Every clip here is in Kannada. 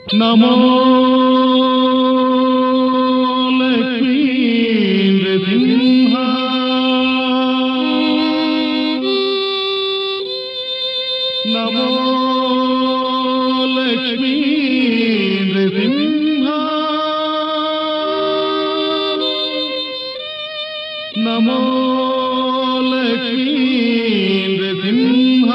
ನಮೋ ಲಕ್ಷ್ಮೀ ನೃಸಿಂಹ ನಮೋ ಲಕ್ಷ್ಮೀ ನೃಸಿಂಹ ನಮೋ ಲಕ್ಷ್ಮೀ ನೃಸಿಂಹ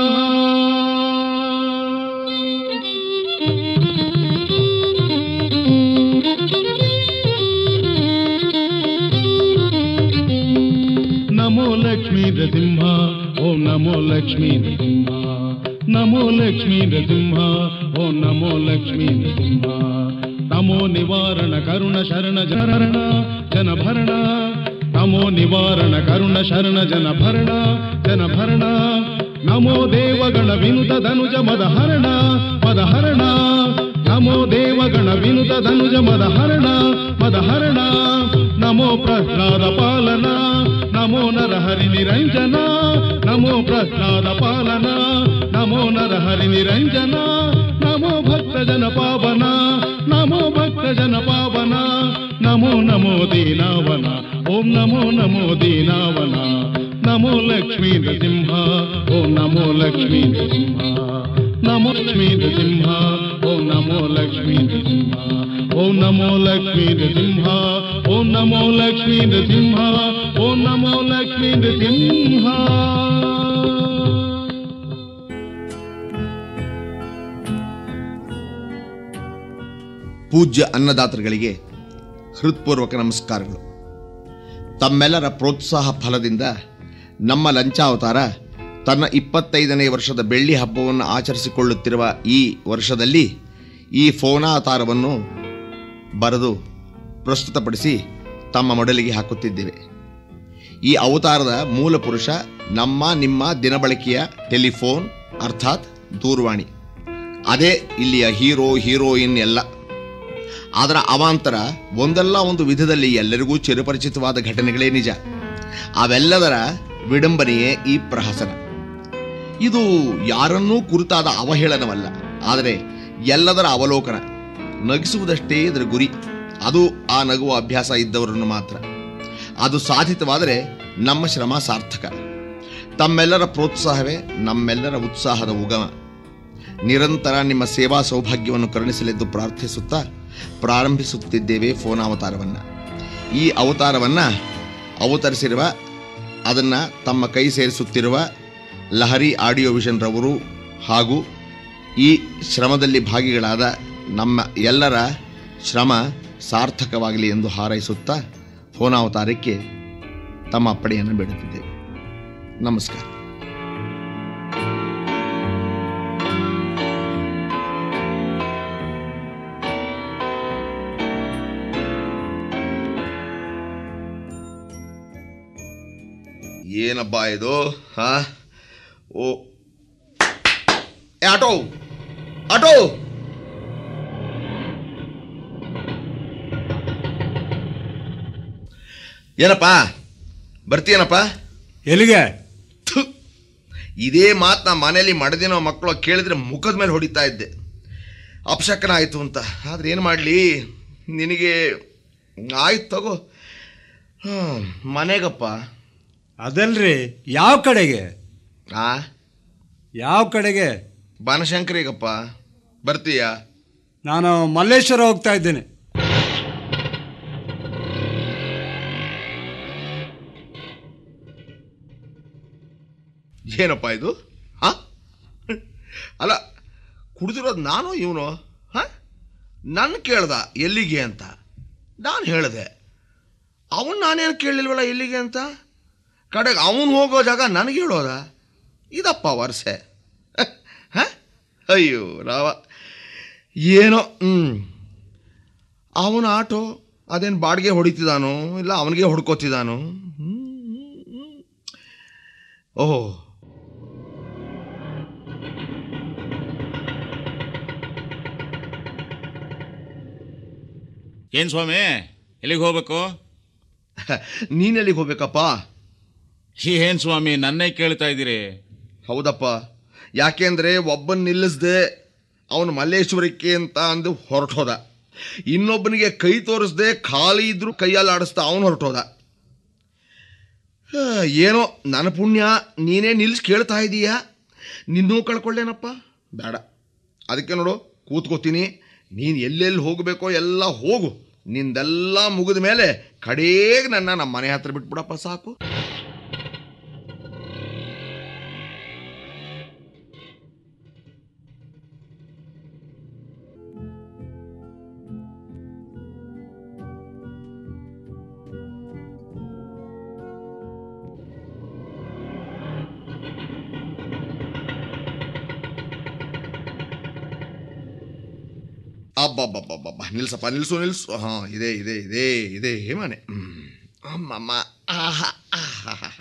ನಮೋ ಲಕ್ಷ್ಮೀ ನೃಸಿಂಹ ಓಂ ನಮೋ ಲಕ್ಷ್ಮೀ ನೃಸಿಂಹ ನಮೋ ಲಕ್ಷ್ಮೀ ನೃಸಿಂಹ ಓಂ ನಮೋ ಲಕ್ಷ್ಮೀ ನೃಸಿಂಹ ನಮೋ ನಿವಾರಣ ಕರುಣ ಶರಣ ಜನರಣ ಜನಭರಣ ನಮೋ ನಿವಾರಣ ಕರುಣ ಶರಣ ಜನಭರಣ ಜನಭರಣ ನಮೋ ದೇವಗಣ ವಿನುತ ಧನುಜ ಮದಹರಣ ಮದಹರಣ ನಮೋ ದೇವಗಣ ವಿನುತ ಧನುಜ ಮದಹರಣ ಮದಹರಣ ನಮೋ ಪ್ರಹ್ಲಾದ ಪಾಲನ ನಮೋ ನರಹರಿ ನಿರಂಜನ ನಮೋ ಪ್ರಹ್ಲಾದ ಪಾಲನ ನಮೋ ನರಹರಿ ನಿರಂಜನ ನಮೋ ಭಕ್ತ ಜನ ಪಾವನ ನಮೋ ಭಕ್ತ ಜನ ಪಾವನ ನಮೋ ನಮೋ ದೀನಾವನ ಓಂ ನಮೋ ನಮೋ ದೀನಾವನ ನಮೋ ಲಕ್ಷ್ಮೀ ನೃಸಿಂಹ ಓಂ ನಮೋ ಲಕ್ಷ್ಮೀ ನೃಸಿಂಹ ನಮೋ ಲಕ್ಷ್ಮೀ ನೃಸಿಂಹ ಓಂ ನಮೋ ಲಕ್ಷ್ಮೀ ನೃಸಿಂಹ ಓಂ ನಮೋ ಲಕ್ಷ್ಮೀ ನೃಸಿಂಹ ಓಂ ನಮೋ ಲಕ್ಷ್ಮೀ ನೃಸಿಂಹ ಓಂ ನಮೋ ಲಕ್ಷ್ಮೀ ನೃಸಿಂಹ ಪೂಜ್ಯ ಅನ್ನದಾತರುಗಳಿಗೆ ಹೃತ್ಪೂರ್ವಕ ನಮಸ್ಕಾರಗಳು ತಮ್ಮೆಲ್ಲರ ಪ್ರೋತ್ಸಾಹ ಫಲದಿಂದ ನಮ್ಮ ಲಂಚಾವತಾರ ತನ್ನ ಇಪ್ಪತ್ತೈದನೇ ವರ್ಷದ ಬೆಳ್ಳಿ ಹಬ್ಬವನ್ನು ಆಚರಿಸಿಕೊಳ್ಳುತ್ತಿರುವ ಈ ವರ್ಷದಲ್ಲಿ ಈ ಫೋನಾವತಾರವನ್ನು ಬರೆದು ಪ್ರಸ್ತುತಪಡಿಸಿ ತಮ್ಮ ಮೊಡಲಿಗೆ ಹಾಕುತ್ತಿದ್ದೇವೆ ಈ ಅವತಾರದ ಮೂಲ ಪುರುಷ ನಮ್ಮ ನಿಮ್ಮ ದಿನಬಳಕೆಯ ಟೆಲಿಫೋನ್ ಅರ್ಥಾತ್ ದೂರವಾಣಿ ಅದೇ ಇಲ್ಲಿಯ ಹೀರೋ ಹೀರೋಯಿನ್ ಎಲ್ಲ ಅದರ ಅವಾಂತರ ಒಂದಲ್ಲ ಒಂದು ವಿಧದಲ್ಲಿ ಎಲ್ಲರಿಗೂ ಚಿರಪರಿಚಿತವಾದ ಘಟನೆಗಳೇ ನಿಜ ಅವೆಲ್ಲದರ ವಿಡಂಬನೆಯೇ ಈ ಪ್ರಹಸನ ಇದು ಯಾರನ್ನೂ ಕುರಿತಾದ ಅವಹೇಳನವಲ್ಲ ಆದರೆ ಎಲ್ಲದರ ಅವಲೋಕನ ನಗಿಸುವುದಷ್ಟೇ ಇದರ ಗುರಿ ಅದು ಆ ನಗುವ ಅಭ್ಯಾಸ ಇದ್ದವರನ್ನು ಮಾತ್ರ ಅದು ಸಾಧಿತವಾದರೆ ನಮ್ಮ ಶ್ರಮ ಸಾರ್ಥಕ ತಮ್ಮೆಲ್ಲರ ಪ್ರೋತ್ಸಾಹವೇ ನಮ್ಮೆಲ್ಲರ ಉತ್ಸಾಹದ ಉಗಮ ನಿರಂತರ ನಿಮ್ಮ ಸೇವಾ ಸೌಭಾಗ್ಯವನ್ನು ಕರುಣಿಸಲೆಂದು ಪ್ರಾರ್ಥಿಸುತ್ತಾ ಪ್ರಾರಂಭಿಸುತ್ತಿದ್ದೇವೆ ಫೋನ್ ಅವತಾರವನ್ನು ಈ ಅವತಾರವನ್ನು ಅವತರಿಸಿರುವ ಅದನ್ನು ತಮ್ಮ ಕೈ ಸೇರಿಸುತ್ತಿರುವ ಲಹರಿ ಆಡಿಯೋ ವಿಷನ್ ರವರು ಹಾಗೂ ಈ ಶ್ರಮದಲ್ಲಿ ಭಾಗಿಗಳಾದ ನಮ್ಮ ಎಲ್ಲರ ಶ್ರಮ ಸಾರ್ಥಕವಾಗಲಿ ಎಂದು ಹಾರೈಸುತ್ತಾ ಫೋನಾವತಾರಕ್ಕೆ ತಮ್ಮ ಅಪ್ಪಣೆಯನ್ನು ಬೇಡುತ್ತಿದ್ದೇವೆ ನಮಸ್ಕಾರ ಏನಬ್ಬಾ ಇದು ಹಾ ಓ ಏ ಆಟೋ ಆಟೋ ಏನಪ್ಪ ಬರ್ತೀಯನಪ್ಪ ಎಲ್ಲಿಗೆ ಥು. ಇದೇ ಮಾತು ನಾ ಮನೇಲಿ ಮಡದಿನೋ ಮಕ್ಕಳು ಕೇಳಿದ್ರೆ ಮುಖದ ಮೇಲೆ ಹೊಡಿತಾ ಇದ್ದೆ ಅಪಶಕನ ಆಯಿತು ಅಂತ ಆದ್ರೆ ಏನು ಮಾಡಲಿ ನಿನಗೆ ಆಯ್ತು ತಗೋ ಹಾಂ ಮನೆಗಪ್ಪ ಅದಲ್ರಿ ಯಾವ ಕಡೆಗೆ ಆ ಯಾವ ಕಡೆಗೆ ಬನಶಂಕರಿಗಪ್ಪ ಬರ್ತೀಯಾ ನಾನು ಮಲ್ಲೇಶ್ವರ ಹೋಗ್ತಾ ಇದ್ದೇನೆ ಏನಪ್ಪ ಇದು ಹಾ ಅಲ್ಲ ಕುಡಿದಿರೋದು ನಾನು ಇವನು ಹಾ ನನ್ನ ಕೇಳ್ದ ಎಲ್ಲಿಗೆ ಅಂತ ನಾನು ಹೇಳಿದೆ ಅವನು ನಾನೇನು ಕೇಳಲಿಲ್ವಲ್ಲ ಎಲ್ಲಿಗೆ ಅಂತ ಕಡೆಗೆ ಅವನು ಹೋಗೋ ಜಾಗ ನನಗೆ ಹೇಳೋದ ಇದಪ್ಪ ವರ್ಷೆ ಹ ಅಯ್ಯೋ ರಾವ ಏನೋ ಹ್ಞೂ ಅವನ ಆಟೋ ಅದೇನು ಬಾಡಿಗೆ ಹೊಡಿತಿದ್ದಾನೋ ಇಲ್ಲ ಅವನಿಗೆ ಹೊಡ್ಕೋತಿದ್ದಾನೋ ಹ್ಞೂ ಓಹ್ ಏನ್ ಸ್ವಾಮಿ ಎಲ್ಲಿಗೆ ಹೋಗ್ಬೇಕು ನೀನೆಲ್ಲಿಗೆ ಹೋಗ್ಬೇಕಪ್ಪ ಏನ್ ಸ್ವಾಮಿ ನನ್ನೇ ಕೇಳ್ತಾ ಇದ್ದೀರಿ ಹೌದಪ್ಪ ಯಾಕೆಂದ್ರೆ ಒಬ್ಬನ್ ನಿಲ್ಲಿಸ್ದೆ ಅವನು ಮಲ್ಲೇಶ್ವರಕ್ಕೆ ಅಂತ ಅಂದು ಹೊರಟೋದ ಇನ್ನೊಬ್ಬನಿಗೆ ಕೈ ತೋರಿಸ್ದೆ ಖಾಲಿ ಇದ್ರು ಕೈಯಲ್ಲಿ ಆಡಿಸ್ತಾ ಅವನು ಹೊರಟೋದ ಆ, ಏನೋ ನನ್ನ ಪುಣ್ಯ ನೀನೇ ನಿಲ್ಸಿ ಕೇಳ್ತಾ ಇದೀಯಾ ನಿನ್ನೂ ಕಳ್ಕೊಳ್ಳೇನಪ್ಪ ಬೇಡ ಅದಕ್ಕೆ ನೋಡು ಕೂತ್ಕೋತೀನಿ ನೀನು ಎಲ್ಲೆಲ್ಲಿ ಹೋಗಬೇಕೋ ಎಲ್ಲ ಹೋಗು ನಿಂದೆಲ್ಲ ಮುಗಿದ ಮೇಲೆ ಕಡೇಗೆ ನನ್ನ ನಮ್ಮ ಮನೆ ಹತ್ರ ಬಿಟ್ಬಿಡಪ್ಪ ಸಾಕು ಅಬ್ಬಬ್ಬಬ್ಬಬ್ಬ ನಿಲ್ಸಪ್ಪ ನಿಲ್ಸು ನಿಲ್ಸು ಹಾಂ ಇದೆ ಇದೆ ಇದೆ ಇದೆ ಮನೆ ಹ್ಮ್. ಅಮ್ಮಮ್ಮ ಆಹಾ ಆಹಾ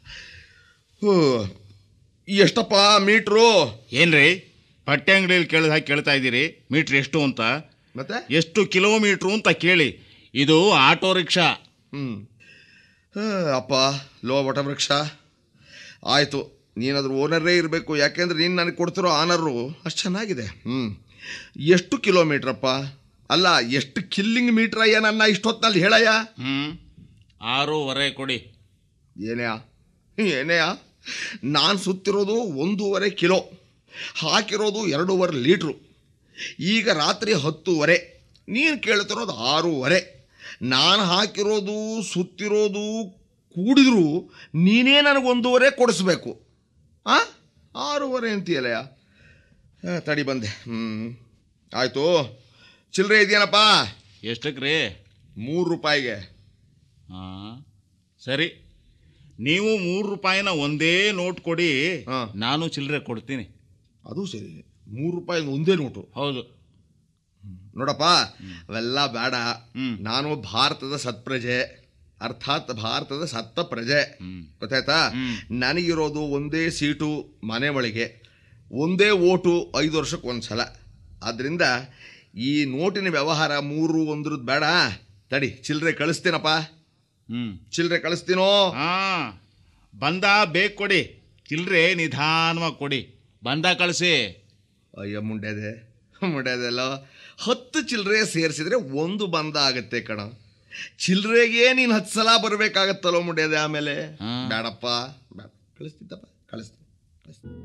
ಹೋ ಎಷ್ಟಪ್ಪ ಮೀಟ್ರು ಏನ್ರಿ ಬಟ್ಟೆ ಅಂಗಡಿಯಲ್ಲಿ ಕೇಳಿದ ಹಾಗೆ ಕೇಳ್ತಾ ಇದ್ದೀರಿ ಮೀಟ್ರ್ ಎಷ್ಟು ಅಂತ ಮತ್ತೆ ಎಷ್ಟು ಕಿಲೋಮೀಟ್ರು ಅಂತ ಕೇಳಿ ಇದು ಆಟೋ ರಿಕ್ಷಾ ಹ್ಞೂ ಅಪ್ಪ ಲೋ ವಟವೃಕ್ಷ ಆಯಿತು ನೀನಾದ್ರೂ ಓನರೇ ಇರಬೇಕು ಯಾಕೆಂದ್ರೆ ನೀನು ನನಗೆ ಕೊಡ್ತಿರೋ ಆನರು ಅಷ್ಟು ಚೆನ್ನಾಗಿದೆ ಹ್ಞೂ ಎಷ್ಟು ಕಿಲೋಮೀಟ್ರಪ್ಪ ಅಲ್ಲ ಎಷ್ಟು ಕಿಲ್ಲಿಂಗ್ ಮೀಟ್ರ್ ಅಯ್ಯ ನನ್ನ ಇಷ್ಟೊತ್ತಿನಲ್ಲಿ ಹೇಳಯ್ಯ ಹ್ಞೂ ಆರೂವರೆ ಕೊಡಿ ಏನೆಯಾ ಏನೆಯಾ ನಾನು ಸುತ್ತಿರೋದು ಒಂದೂವರೆ ಕಿಲೋ ಹಾಕಿರೋದು ಎರಡೂವರೆ ಲೀಟ್ರು ಈಗ ರಾತ್ರಿ ಹತ್ತೂವರೆ ನೀನು ಕೇಳ್ತಿರೋದು ಆರೂವರೆ ನಾನು ಹಾಕಿರೋದು ಸುತ್ತಿರೋದು ಕೂಡಿದ್ರು ನೀನೇ ನನಗೆ ಒಂದೂವರೆ ಕೊಡಿಸ್ಬೇಕು ಆ ಆರೂವರೆ ಅಂತೀಯಲ್ಲಯ್ಯ ಆ, ತಡಿ ಬಂದೆ ಹ್ಞೂ ಆಯಿತು ಚಿಲ್ಲರೆ ಇದೆಯೇನಪ್ಪ ಎಷ್ಟಕ್ಕೆ ರೀ ಮೂರು ರೂಪಾಯಿಗೆ ಹಾಂ ಸರಿ ನೀವು ಮೂರು ರೂಪಾಯಿನ ಒಂದೇ ನೋಟ್ ಕೊಡಿ ಹಾ. ನಾನು ಚಿಲ್ಲರೆ ಕೊಡ್ತೀನಿ ಅದು ಸರಿ ಮೂರು ರೂಪಾಯಿ ಒಂದೇ ನೋಟು ಹೌದು ನೋಡಪ್ಪ ಅವೆಲ್ಲ ಬೇಡ ಹ್ಮ್. ನಾನು ಭಾರತದ ಸತ್ಪ್ರಜೆ ಅರ್ಥಾತ್ ಭಾರತದ ಸತ್ತ ಪ್ರಜೆ ಹ್ಮ್. ಗೊತ್ತಾಯ್ತಾ ಹ್ಮ್. ನನಗಿರೋದು ಒಂದೇ ಸೀಟು ಮನೆ ಒಳಗೆ ಒಂದೇ ಓಟು ಐದು ವರ್ಷಕ್ಕೆ ಒಂದು ಸಲ ಆದ್ದರಿಂದ ಈ ನೋಟಿನ ವ್ಯವಹಾರ ಮೂರು ಒಂದ್ರದ್ದು ಬೇಡ ತಡಿ ಚಿಲ್ಲರೆ ಕಳಿಸ್ತೀನಪ್ಪ ಹ್ಞೂ ಚಿಲ್ಲರೆ ಕಳಿಸ್ತೀನೋ ಹಾಂ ಬಂದ ಬೇಕು ಕೊಡಿ ಚಿಲ್ಲರೆ ನಿಧಾನವಾಗಿ ಕೊಡಿ ಬಂದ ಕಳಿಸಿ ಅಯ್ಯೋ ಮುಂಡೆದೆ ಮುಂಡೆದೆಲ್ಲ ಹತ್ತು ಚಿಲ್ಲರೆ ಸೇರಿಸಿದ್ರೆ ಒಂದು ಬಂದ ಆಗತ್ತೆ ಕಣ ಚಿಲ್ಲರೆಗೆ ನೀನು ಹತ್ತು ಸಲ ಬರಬೇಕಾಗತ್ತಲ್ಲೋ ಮುಂಡೆದೆ ಆಮೇಲೆ ಹಾ. ಬೇಡಪ್ಪ ಬೇಡ ಕಳಿಸ್ತಿದ್ದಪ್ಪ ಕಳಿಸ್ತೀನಿ ಕಳಿಸ್ತೀನಿ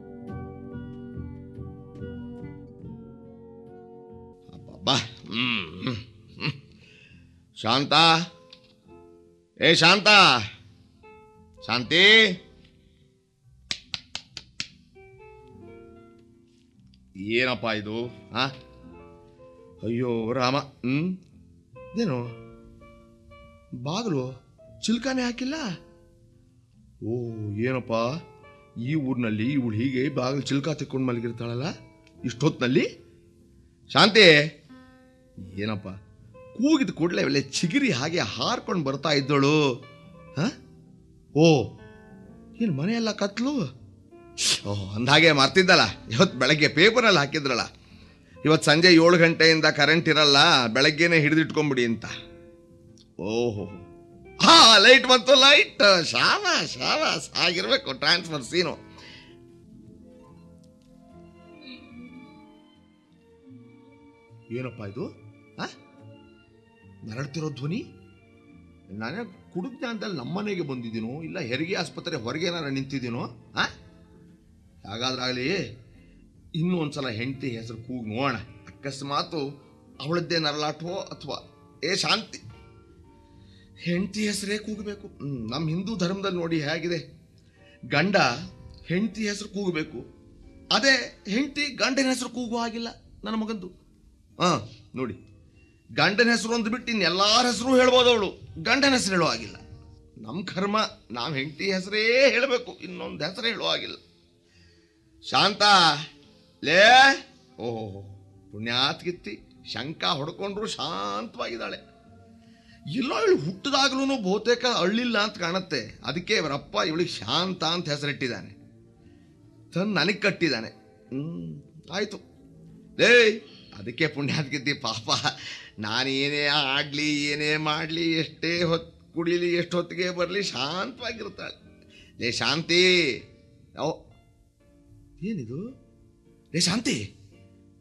ಅಬ್ಬಬ್ಬಾ. ಹ್ಮ್, ಹ್ಮ್, ಹ್ಮ್. ಶಾಂತ ಏ ಶಾಂತ ಶಾಂತಿ ಏನಪ್ಪ ಇದು ಆ ಅಯ್ಯೋ ರಾಮ ಹ್ಮ್ ಇದೇನು ಬಾಗಿಲು ಚಿಲ್ಕಾನೆ ಹಾಕಿಲ್ಲ ಓ ಏನಪ್ಪ ಈ ಊರಿನಲ್ಲಿ ಇವಳು ಹೀಗೆ ಬಾಗಿಲು ಚಿಲ್ಕ ತಿಕ್ಕೊಂಡು ಮಲಗಿರ್ತಾಳಲ್ಲ ಇಷ್ಟೊತ್ತಿನಲ್ಲಿ ಶಾಂತಿ ಏನಪ್ಪ ಕೂಗಿದ ಕೂಡಲೇ ಒಳ್ಳೆ ಚಿಗಿರಿ ಹಾಗೆ ಹಾರ್ಕೊಂಡು ಬರ್ತಾ ಇದ್ದಳು ಹ ಓ ಏನು ಮನೆಯೆಲ್ಲ ಕತ್ಲು ಓಹ್ ಅಂದಾಗೆ ಮರ್ತಿದ್ದಲ್ಲ ಇವತ್ತು ಬೆಳಗ್ಗೆ ಪೇಪರಲ್ಲಿ ಹಾಕಿದ್ರಲ್ಲ ಇವತ್ತು ಸಂಜೆ ಏಳು ಗಂಟೆಯಿಂದ ಕರೆಂಟ್ ಇರಲ್ಲ ಬೆಳಗ್ಗೆನೆ ಹಿಡಿದಿಟ್ಕೊಂಬಿಡಿ ಅಂತ ಓಹೋ ಹಾ ಲೈಟ್ ಬಂತು ಲೈಟ್ ಶಾವ ಶಾವ ಆಗಿರ್ಬೇಕು ಟ್ರಾನ್ಸ್ಫರ್ ಸೀನು ಏನಪ್ಪ ಇದು ಆ? ನರಳ್ತಿರೋ ಧ್ವನಿ ನಾನೇ ಕುಡುಕ್ನ ಅಂತ ನಮ್ಮನೆಗೆ ಬಂದಿದ್ದೀನೋ ಇಲ್ಲ ಹೆರಿಗೆ ಆಸ್ಪತ್ರೆ ಹೊರಗೆ ನಾನು ನಿಂತಿದ್ದೀನೋ ಆ ಹಾಗಾದ್ರಾಗಲಿ ಇನ್ನೂ ಒಂದ್ಸಲ ಹೆಂಡತಿ ಹೆಸರು ಕೂಗಿ ನೋಡೋಣ ಅಕಸ್ಮಾತು ಅವಳದ್ದೇ ನರಳಾಟವೋ ಅಥವಾ ಏ ಶಾಂತಿ ಹೆಂಡತಿ ಹೆಸರೇ ಕೂಗಬೇಕು ಹ್ಮ್, ನಮ್ಮ ಹಿಂದೂ ಧರ್ಮದಲ್ಲಿ ನೋಡಿ ಹೇಗಿದೆ ಗಂಡ ಹೆಂಡತಿ ಹೆಸರು ಕೂಗಬೇಕು ಅದೇ ಹೆಂಡತಿ ಗಂಡನ ಹೆಸರು ಕೂಗುವ ಹಾಗಿಲ್ಲ ನನ್ನ ಮಗಂದು ಹಾ ನೋಡಿ ಗಂಡನ ಹೆಸರು ಒಂದು ಬಿಟ್ಟು ಇನ್ನೆಲ್ಲಾರ ಹೆಸರು ಹೇಳ್ಬೋದು ಅವಳು ಗಂಡನ ಹೆಸರು ಹೇಳೋ ಹಾಗಿಲ್ಲ ನಮ್ಮ ಕರ್ಮ ನಾವು ಹೆಂಡತಿ ಹೆಸರೇ ಹೇಳಬೇಕು ಇನ್ನೊಂದು ಹೆಸರೇ ಹೇಳೋ ಹಾಗಿಲ್ಲ ಶಾಂತ ಲೇ ಓಹೋ ಪುಣ್ಯಾತ್ಗಿತ್ತಿ ಶಂಕ ಹೊಡ್ಕೊಂಡ್ರು ಶಾಂತವಾಗಿದ್ದಾಳೆ ಎಲ್ಲೋ ಇವಳು ಹುಟ್ಟಿದಾಗ್ಲೂ ಬಹುತೇಕ ಅಳ್ಳಿಲ್ಲ ಅಂತ ಕಾಣುತ್ತೆ ಅದಕ್ಕೆ ಇವರಪ್ಪ ಇವಳಿಗೆ ಶಾಂತ ಅಂತ ಹೆಸರಿಟ್ಟಿದ್ದಾನೆ ತಂದು ನನಗೆ ಕಟ್ಟಿದ್ದಾನೆ ಹ್ಮ್ ಆಯ್ತು ಏಯ್ ಅದಕ್ಕೆ ಪುಣ್ಯಾತ್ಗಿದ್ದಿ ಪಾಪ ನಾನು ಏನೇ ಆಡಲಿ ಏನೇ ಮಾಡಲಿ ಎಷ್ಟೇ ಹೊತ್ತು ಕುಡಿಲಿ ಎಷ್ಟು ಹೊತ್ತಿಗೆ ಬರಲಿ ಶಾಂತವಾಗಿರ್ತಾಳೆ ಲೇ ಶಾಂತಿ ಓ ಏನಿದು ಲೇ ಶಾಂತಿ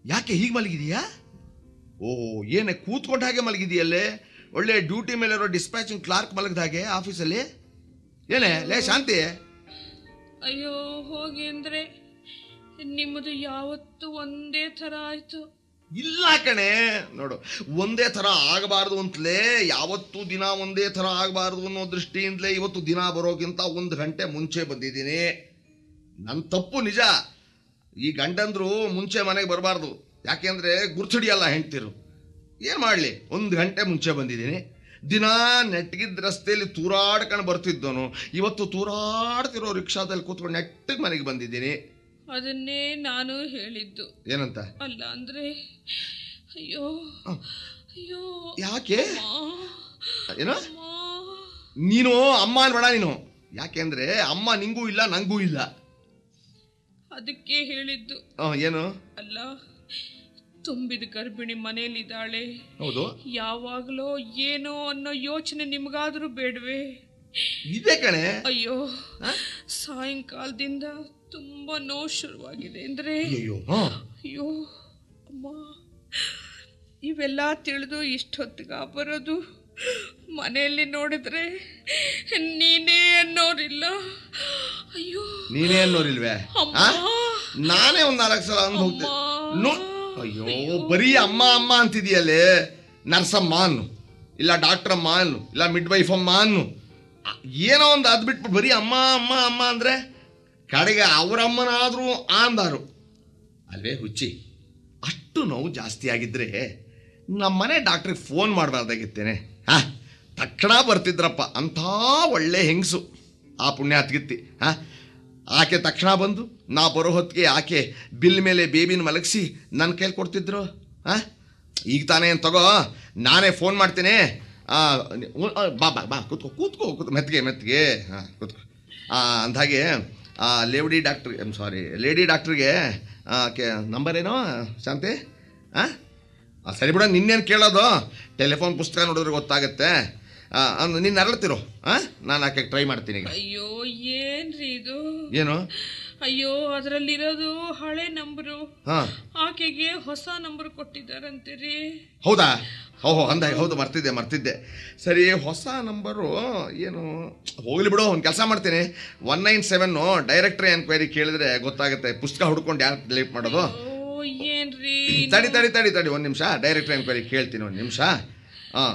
ಯಾಕೆ ಹೀಗೆ ಮಲಗಿದೀಯಾ ಓ ಏನೇ ಕೂತ್ಕೊಂಡ ಹಾಗೆ ಮಲಗಿದೆಯಲ್ಲೇ ಒಳ್ಳೆ ಡ್ಯೂಟಿ ಮೇಲೆ ಇರೋ ಡಿಸ್ಪ್ಯಾಚಿಂಗ್ ಕ್ಲಾರ್ಕ್ ಮಲಗಿದ ಹಾಗೆ ಆಫೀಸಲ್ಲಿ ಏನೇ ಲೇ ಶಾಂತಿ ಅಯ್ಯೋ ಹೋಗಿ ಅಂದ್ರೆ ನಿಮ್ಮದು ಯಾವತ್ತು ಒಂದೇ ಥರ ಆಯ್ತು ಇಲ್ಲ ಕಣೆ ನೋಡು ಒಂದೇ ಥರ ಆಗಬಾರ್ದು ಅಂತಲೇ ಯಾವತ್ತೂ ದಿನ ಒಂದೇ ಥರ ಆಗಬಾರ್ದು ಅನ್ನೋ ದೃಷ್ಟಿಯಿಂದಲೇ ಇವತ್ತು ದಿನ ಬರೋಕ್ಕಿಂತ ಒಂದು ಗಂಟೆ ಮುಂಚೆ ಬಂದಿದ್ದೀನಿ ನನ್ನ ತಪ್ಪು ನಿಜ ಈ ಗಂಡಂದ್ರು ಮುಂಚೆ ಮನೆಗೆ ಬರಬಾರ್ದು ಯಾಕೆಂದ್ರೆ ಗುರ್ತಿಡಿಯಲ್ಲ ಹೆಂಡ್ತಿರು ಏನು ಮಾಡಲಿ ಒಂದು ಗಂಟೆ ಮುಂಚೆ ಬಂದಿದ್ದೀನಿ ದಿನ ನೆಟ್ಗಿದ್ದ ರಸ್ತೆಯಲ್ಲಿ ತೂರಾಡ್ಕೊಂಡು ಬರ್ತಿದ್ದವನು ಇವತ್ತು ತೂರಾಡ್ತಿರೋ ರಿಕ್ಷಾದಲ್ಲಿ ಕೂತ್ಕೊಂಡು ನೆಟ್ಟಿಗೆ ಮನೆಗೆ ಬಂದಿದ್ದೀನಿ ಅದನ್ನೇ ನಾನು ಹೇಳಿದ್ದು ಏನಂತ ಅಲ್ಲ ಅಂದ್ರೆ ಅಯ್ಯೋ ಅಯ್ಯೋ ಯಾಕೆ ಅಮ್ಮ, ಏನೋ ಅಮ್ಮ. ನೀನು ಅಮ್ಮ ಅನ್ಬೇಡ ನೀನು ಯಾಕೆಂದ್ರೆ ಅಮ್ಮ ನಿಂಗೂ ಇಲ್ಲ ನಂಗೂ ಇಲ್ಲ ಅದಕ್ಕೆ ಹೇಳಿದ್ದು ಆ, ಏನು ಅಲ್ಲ ತುಂಬಿದ ಗರ್ಭಿಣಿ ಮನೇಲಿದ್ದಾಳೆ ಹೌದು ಯಾವಾಗಲೋ ಏನೋ ಅನ್ನೋ ಯೋಚನೆ ನಿಮ್ಗಾದ್ರೂ ಬೇಡವೆ ಇದೆ ಕಣೆ ಅಯ್ಯೋ ಸಾಯಂಕಾಲದಿಂದ ತುಂಬಾ ನೋವು ಶುರುವಾಗಿದೆ ಅಂದ್ರೆ ಅಯ್ಯೋ ಹಾ. ಅಯ್ಯೋ ಅಮ್ಮ ಇವೆಲ್ಲ ತಿಳಿದು ಇಷ್ಟೊತ್ತಿಗ ಬರೋದು ಮನೆಯಲ್ಲಿ ನೋಡಿದ್ರೆ ನೀನೇ ಅನ್ನೋರಿಲ್ಲ ಅಯ್ಯೋ ನೀನೇ ಅನ್ನೋರಿಲ್ವೇ ಅಮ್ಮ. ಆ? ನಾನೇ ಒಂದ್ ನಾಲ್ಕು ಸಲ ಅಂದ್ ಹೋಗ್ತೆ ಅಮ್ಮ. ನೋ ಅಯ್ಯೋ ಬರೀ ಅಮ್ಮ ಅಮ್ಮ ಅಂತಿದೀಯಲ್ಲೇ ನರ್ಸಮ್ಮ ಅನ್ನು ಇಲ್ಲ ಡಾಕ್ಟರ್ ಅಮ್ಮ ಅನ್ನು ಇಲ್ಲ ಮಿಡ್ ವೈಫ್ ಅಮ್ಮ ಅನ್ನು ಆ, ಏನೋ ಒಂದು ಅದ್ ಬಿಟ್ಬಿಟ್ಟು ಬರೀ ಅಮ್ಮ ಅಮ್ಮ ಅಮ್ಮ ಅಂದ್ರೆ ಕಡೆಗೆ ಅವರಮ್ಮನಾದ್ರೂ ಅಂದಾರು ಅಲ್ವೇ ಹುಚ್ಚಿ ಅಷ್ಟು ನೋವು ಜಾಸ್ತಿ ಆಗಿದ್ರೆ ನಮ್ಮನೆ ಡಾಕ್ಟ್ರಿಗೆ ಫೋನ್ ಮಾಡಬಾರ್ದಾಗಿತ್ತೇನೆ ಹಾ ತಕ್ಷಣ ಬರ್ತಿದ್ರಪ್ಪ ಅಂಥ ಒಳ್ಳೆ ಹೆಂಗಸು ಆ ಪುಣ್ಯಾತ್ಗಿತ್ತಿ ಹಾ ಆಕೆ ತಕ್ಷಣ ಬಂದು ನಾ ಬರೋ ಹೊತ್ತಿಗೆ ಆಕೆ ಬಿಲ್ ಮೇಲೆ ಬೇಬಿನ ಮಲಗಿಸಿ ನನ್ನ ಕೈಲಿ ಕೊಡ್ತಿದ್ರು ಹಾ ಈಗ ತಾನೇ ಏನ್ ತಗೋ ನಾನೇ ಫೋನ್ ಮಾಡ್ತೀನಿ ಆ, ಉ- ಆ, ಬಾ ಬಾ ಬಾ ಕೂತ್ಕೋ ಕೂತ್ಕೋ ಕೂತ್ಕೋ ಮೆತ್ತಿಗೆ ಮೆತ್ತಿಗೆ ಹಾಂ ಕೂತ್ಕೋ ಆ, ಅಂದ್ಹಾಗೆ ಆ lady doctor I'm sorry lady ಡಾಕ್ಟ್ರಿಗೆ ಆಕೆ ನಂಬರ್ ಏನೋ ಶಾಂತಿ ಹಾಂ ಸರಿ ಬಿಡ ನಿನ್ನೇನು ಕೇಳೋದು ಟೆಲಿಫೋನ್ ಪುಸ್ತಕ ನೋಡಿದ್ರೆ ಗೊತ್ತಾಗುತ್ತೆ ನಿನ್ನ ಅರಳ್ತಿರೋ ಹಾಂ ನಾನು ಆಕೆ ಟ್ರೈ ಮಾಡ್ತೀನಿ ಈಗ ಅಯ್ಯೋ ಏನ್ರಿ ಇದು ಏನು ಅಯ್ಯೋ ಅದರಲ್ಲಿರೋದು ಹಳೆ ನಂಬರು ಹಾಂ ಆಕೆಗೆ ಹೊಸ ನಂಬರ್ ಕೊಟ್ಟಿದ್ದಾರಂತೀರಿ ಹೌದಾ ಹೋ ಹೋ ಅಂದ ಹೌದು ಮರ್ತಿದ್ದೆ ಮರ್ತಿದ್ದೆ ಸರಿ ಹೊಸ ನಂಬರು ಏನು ಹೋಗ್ಲಿ ಬಿಡು ಒಂದು ಕೆಲಸ ಮಾಡ್ತೀನಿ one nine seven directory enquiry ಕೇಳಿದ್ರೆ ಗೊತ್ತಾಗುತ್ತೆ ಪುಸ್ತಕ ಹುಡ್ಕೊಂಡು ಯಾರು ಡಿಲೀಟ್ ಮಾಡೋದು ಓ ಏನ್ರಿ ತಡಿ ತಡಿ ತಡಿ ತಡಿ ಒಂದು ನಿಮಿಷ ಡೈರೆಕ್ಟ್ರಿ ಎನ್ಕ್ವೈರಿ ಕೇಳ್ತೀನಿ ಒಂದು ನಿಮಿಷ ಹಾಂ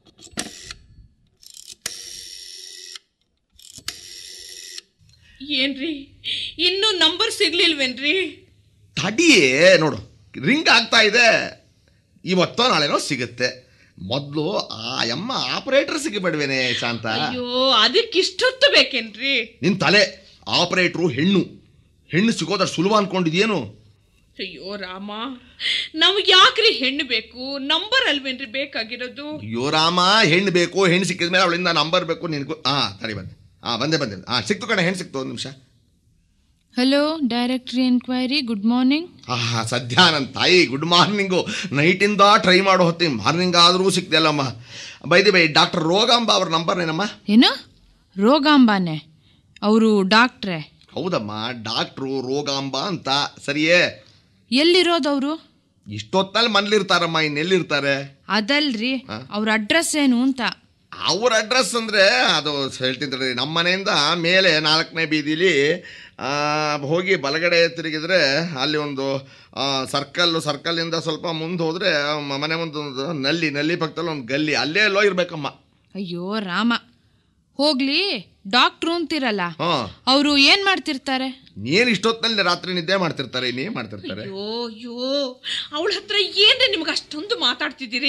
ಏನ್ರಿ ಇನ್ನೂ ನಂಬರ್ ಸಿಗ್ಲಿಲ್ವೇನ್ರಿ ತಡಿಯೇ ನೋಡು ರಿಂಗ್ ಆಗ್ತಾ ಇದೆ ಇವತ್ತೋ ನಾಳೆನೋ ಸಿಗುತ್ತೆ ಮೊದಲು ಆ ಅಮ್ಮ ಆಪರೇಟರ್ ಸಿಗಬೇಡ್ವೇನೆ ಶಾಂತ ಅಯ್ಯೋ ಅದಕ್ಕಿಷ್ಟೊತ್ತು ಬೇಕೇನ್ರಿ ನಿನ್ ತಲೆ ಆಪರೇಟ್ರು ಹೆಣ್ಣು ಹೆಣ್ಣು ಸಿಗೋದಷ್ಟು ಸುಲಭ ಅನ್ಕೊಂಡಿದ್ಯೇನು ಅಯ್ಯೋ ರಾಮ ನಮ್ಗೆ ಯಾಕ್ರಿ ಹೆಣ್ಣು ಬೇಕು ನಂಬರ್ ಅಲ್ವೇನ್ರಿ ಬೇಕಾಗಿರೋದು ಅಯ್ಯೋ ರಾಮ ಹೆಣ್ಣು ಬೇಕು ಹೆಣ್ಣು ಸಿಕ್ಕಿದ ಮೇಲೆ ಅವಳಿಂದ ನಂಬರ್ ಬೇಕು ನಿನ್ಗೂ ಹಾ ತಡಿ ಬಂದೆ ಹಾ ಬಂದೆ ಬಂದೆ ಹಾ ಸಿಕ್ತು ಕಣೆ ಹೆಣ್ಣು ಸಿಕ್ತು ಒಂದು ನಿಮಿಷ hello directory enquiry good morning ಹಾ ಸದ್ಯ ನನ್ನ ತಾಯಿ ಗುಡ್ ಮಾರ್ನಿಂಗು ನೈಟಿಂದ ಟ್ರೈ ಮಾಡೋ ಹೊತ್ತಿಗೆ ಮಾರ್ನಿಂಗ್ ಆದರೂ ಸಿಕ್ತಿಲ್ಲಮ್ಮ ಬೈದಿ ಬೈ ಡಾಕ್ಟರ್ ರೋಗಾಂಬ ಅವ್ರ ನಂಬರ್ ಏನಮ್ಮ ಏನು ರೋಗಾಂಬಾನೆ ಅವರು ಡಾಕ್ಟ್ರೆ ಹೌದಮ್ಮ ಡಾಕ್ಟ್ರು ರೋಗಾಂಬ ಅಂತ ಸರಿಯೇ ಎಲ್ಲಿರೋದವರು ಇಷ್ಟೊತ್ತಲ್ಲಿ ಮನ್ಲಿರ್ತಾರಮ್ಮ ಇನ್ನೆಲ್ಲಿರ್ತಾರೆ ಅದಲ್ರಿ ಅವ್ರ ಅಡ್ರೆಸ್ ಏನು ಅಂತ ಅವ್ರ ಅಡ್ರೆಸ್ ಅಂದರೆ ಅದು ಹೇಳ್ತೀನಿ ತಡೀರಿ. ನಮ್ಮ ಮನೆಯಿಂದ ಮೇಲೆ ನಾಲ್ಕನೇ ಬೀದಿಲಿ ಆ, ಹೋಗಿ ಬಲಗಡೆ ತಿರುಗಿದ್ರೆ ಅಲ್ಲಿ ಒಂದು ಸರ್ಕಲ್ಲು ಸರ್ಕಲ್ಲಿಂದ ಸ್ವಲ್ಪ ಮುಂದೆ ಹೋದರೆ ಮನೆ ಮುಂದೆ ಒಂದು ನಲ್ಲಿ ನಲ್ಲಿ ಪಕ್ಕದಲ್ಲಿ ಒಂದು ಗಲ್ಲಿ ಅಲ್ಲೇ ಎಲ್ಲೋ ಇರಬೇಕಮ್ಮ ಅಯ್ಯೋ ರಾಮ ಹೋಗ್ಲಿ ಡಾಕ್ಟ್ರು ಅಂತಿರಲ್ಲ ಹಾಂ ಅವರು ಏನ್ ಮಾಡ್ತಿರ್ತಾರೆ ಏನು ಇಷ್ಟೊತ್ತಲ್ಲಿ ರಾತ್ರಿ ನಿದ್ದೆ ಮಾಡ್ತಿರ್ತಾರೆ ಇನ್ನೇನು ಮಾಡ್ತಿರ್ತಾರೆ ಅಯ್ಯೋ ಅಯ್ಯೋ ಅವಳ ಹತ್ರ ಏನ್ರಿ ನಿಮ್ಗೆ ಅಷ್ಟೊಂದು ಮಾತಾಡ್ತಿದ್ದೀರಿ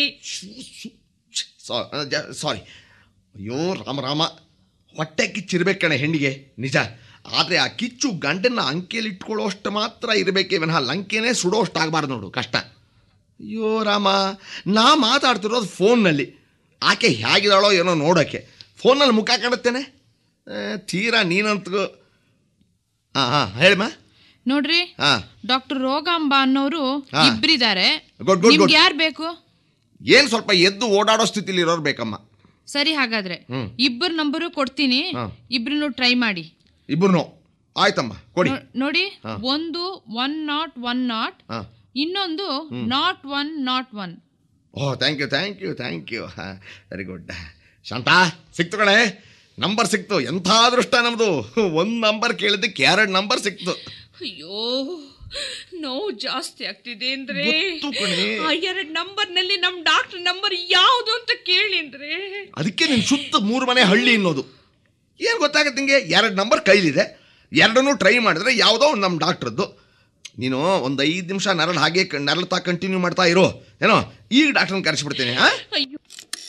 ಸಾರಿ ಅಯ್ಯೋ ರಾಮ ರಾಮ ಹೊಟ್ಟೆ ಕಿಚ್ಚಿರ್ಬೇಕು ಕಣೆ ಹೆಣ್ಣಿಗೆ ನಿಜ ಆದರೆ ಆ ಕಿಚ್ಚು ಗಂಡನ್ನ ಅಂಕೆಯಲ್ಲಿ ಇಟ್ಕೊಳ್ಳೋಷ್ಟು ಮಾತ್ರ ಇರಬೇಕೇ ವಿನಃ ಲಂಕೆನೇ ಸುಡೋಷ್ಟು ಆಗಬಾರ್ದು ನೋಡು ಕಷ್ಟ ಅಯ್ಯೋ ರಾಮ ನಾ ಮಾತಾಡ್ತಿರೋದು ಫೋನ್ನಲ್ಲಿ ಆಕೆ ಹೇಗಿದ್ದಾಳೋ ಏನೋ ನೋಡೋಕ್ಕೆ ಫೋನಲ್ಲಿ ಮುಖ ಕಾಣುತ್ತೇನೆ ಆ, ತೀರಾ ನೀನಂತೂ ಹಾಂ ಹಾಂ ಹೇಳಿಮ್ಮ ನೋಡ್ರಿ ಹಾಂ ಡಾಕ್ಟರ್ ರೋಗಾಂಬ ಅನ್ನೋರು ಹಾ. ಇಬ್ರಿದ್ದಾರೆ ಗುಡ್, ಗುಡ್, ನಿಮ್ಗೆ ಗುಡ್. ಯಾರು ಬೇಕು ಏನು ಸ್ವಲ್ಪ ಎದ್ದು ಓಡಾಡೋ ಸ್ಥಿತಿಲಿ ಇರೋರು ಬೇಕಮ್ಮ ಸರಿ ಹಾಗಾದ್ರೆ ಹ್ಮ್. ಇಬ್ಬರ ನಂಬರು ಕೊಡ್ತೀನಿ ಹಾ. ಇಬ್ರು ಟ್ರೈ ಮಾಡಿ ಇಬ್ಬರು ಆಯ್ತಮ್ಮ ಕೊಡಿ ನೋ- ನೋಡಿ ಒಂದು ಒನ್ ನಾಟ್ ಒನ್ ನಾಟ್ ಹಾಂ ಇನ್ನೊಂದು nought one nought one oh thank you thank you thank you very good Shantha ಸಿಕ್ತು ಕಣೆ ನಂಬರ್ ಸಿಕ್ತು ಎಂಥ ಅದೃಷ್ಟ ನಮ್ಮದು ಒಂದು ನಂಬರ್ ಕೇಳಿದ್ದಕ್ಕೆ ಎರಡು ನಂಬರ್ ಸಿಕ್ತು ಅಯ್ಯೋ ನೋವು ಜಾಸ್ತಿ ಆಗ್ತಿದೆ ಅಂದ್ರೆ ಗೊತ್ತು ಕಣೆ. ಆ ಎರಡ್ ನಂಬರ್ ನಲ್ಲಿ ನಮ್ ಡಾಕ್ಟರ್ ನಂಬರ್ ಯಾವುದು ಅಂತ ಕೇಳಿಂದ್ರೆ ಅದಕ್ಕೆ ನಿನ್ನ ಸುತ್ತ ಮೂರು ಮನೆ ಹಳ್ಳಿ ಅನ್ನೋದು ಏನು ಗೊತ್ತಾಗತ್ತೆ ನಿಂಗೆ ಎರಡು ನಂಬರ್ ಕೈಲಿದೆ ಎರಡನ್ನೂ ಟ್ರೈ ಮಾಡಿದ್ರೆ ಯಾವುದೋ ಒಂದು ನಮ್ಮ ಡಾಕ್ಟ್ರದ್ದು ನೀನು ಒಂದು ಐದು ನಿಮಿಷ ನರಳು ಹಾಗೆ ಕ- ನರಳ್ತಾ ಕಂಟಿನ್ಯೂ ಮಾಡ್ತಾ ಇರೋ ಏನೋ ಈಗ ಡಾಕ್ಟ್ರನ್ನ ಕರೆಸ್ಬಿಡ್ತೀನಿ ಹಾಂ ಅಯ್ಯೋ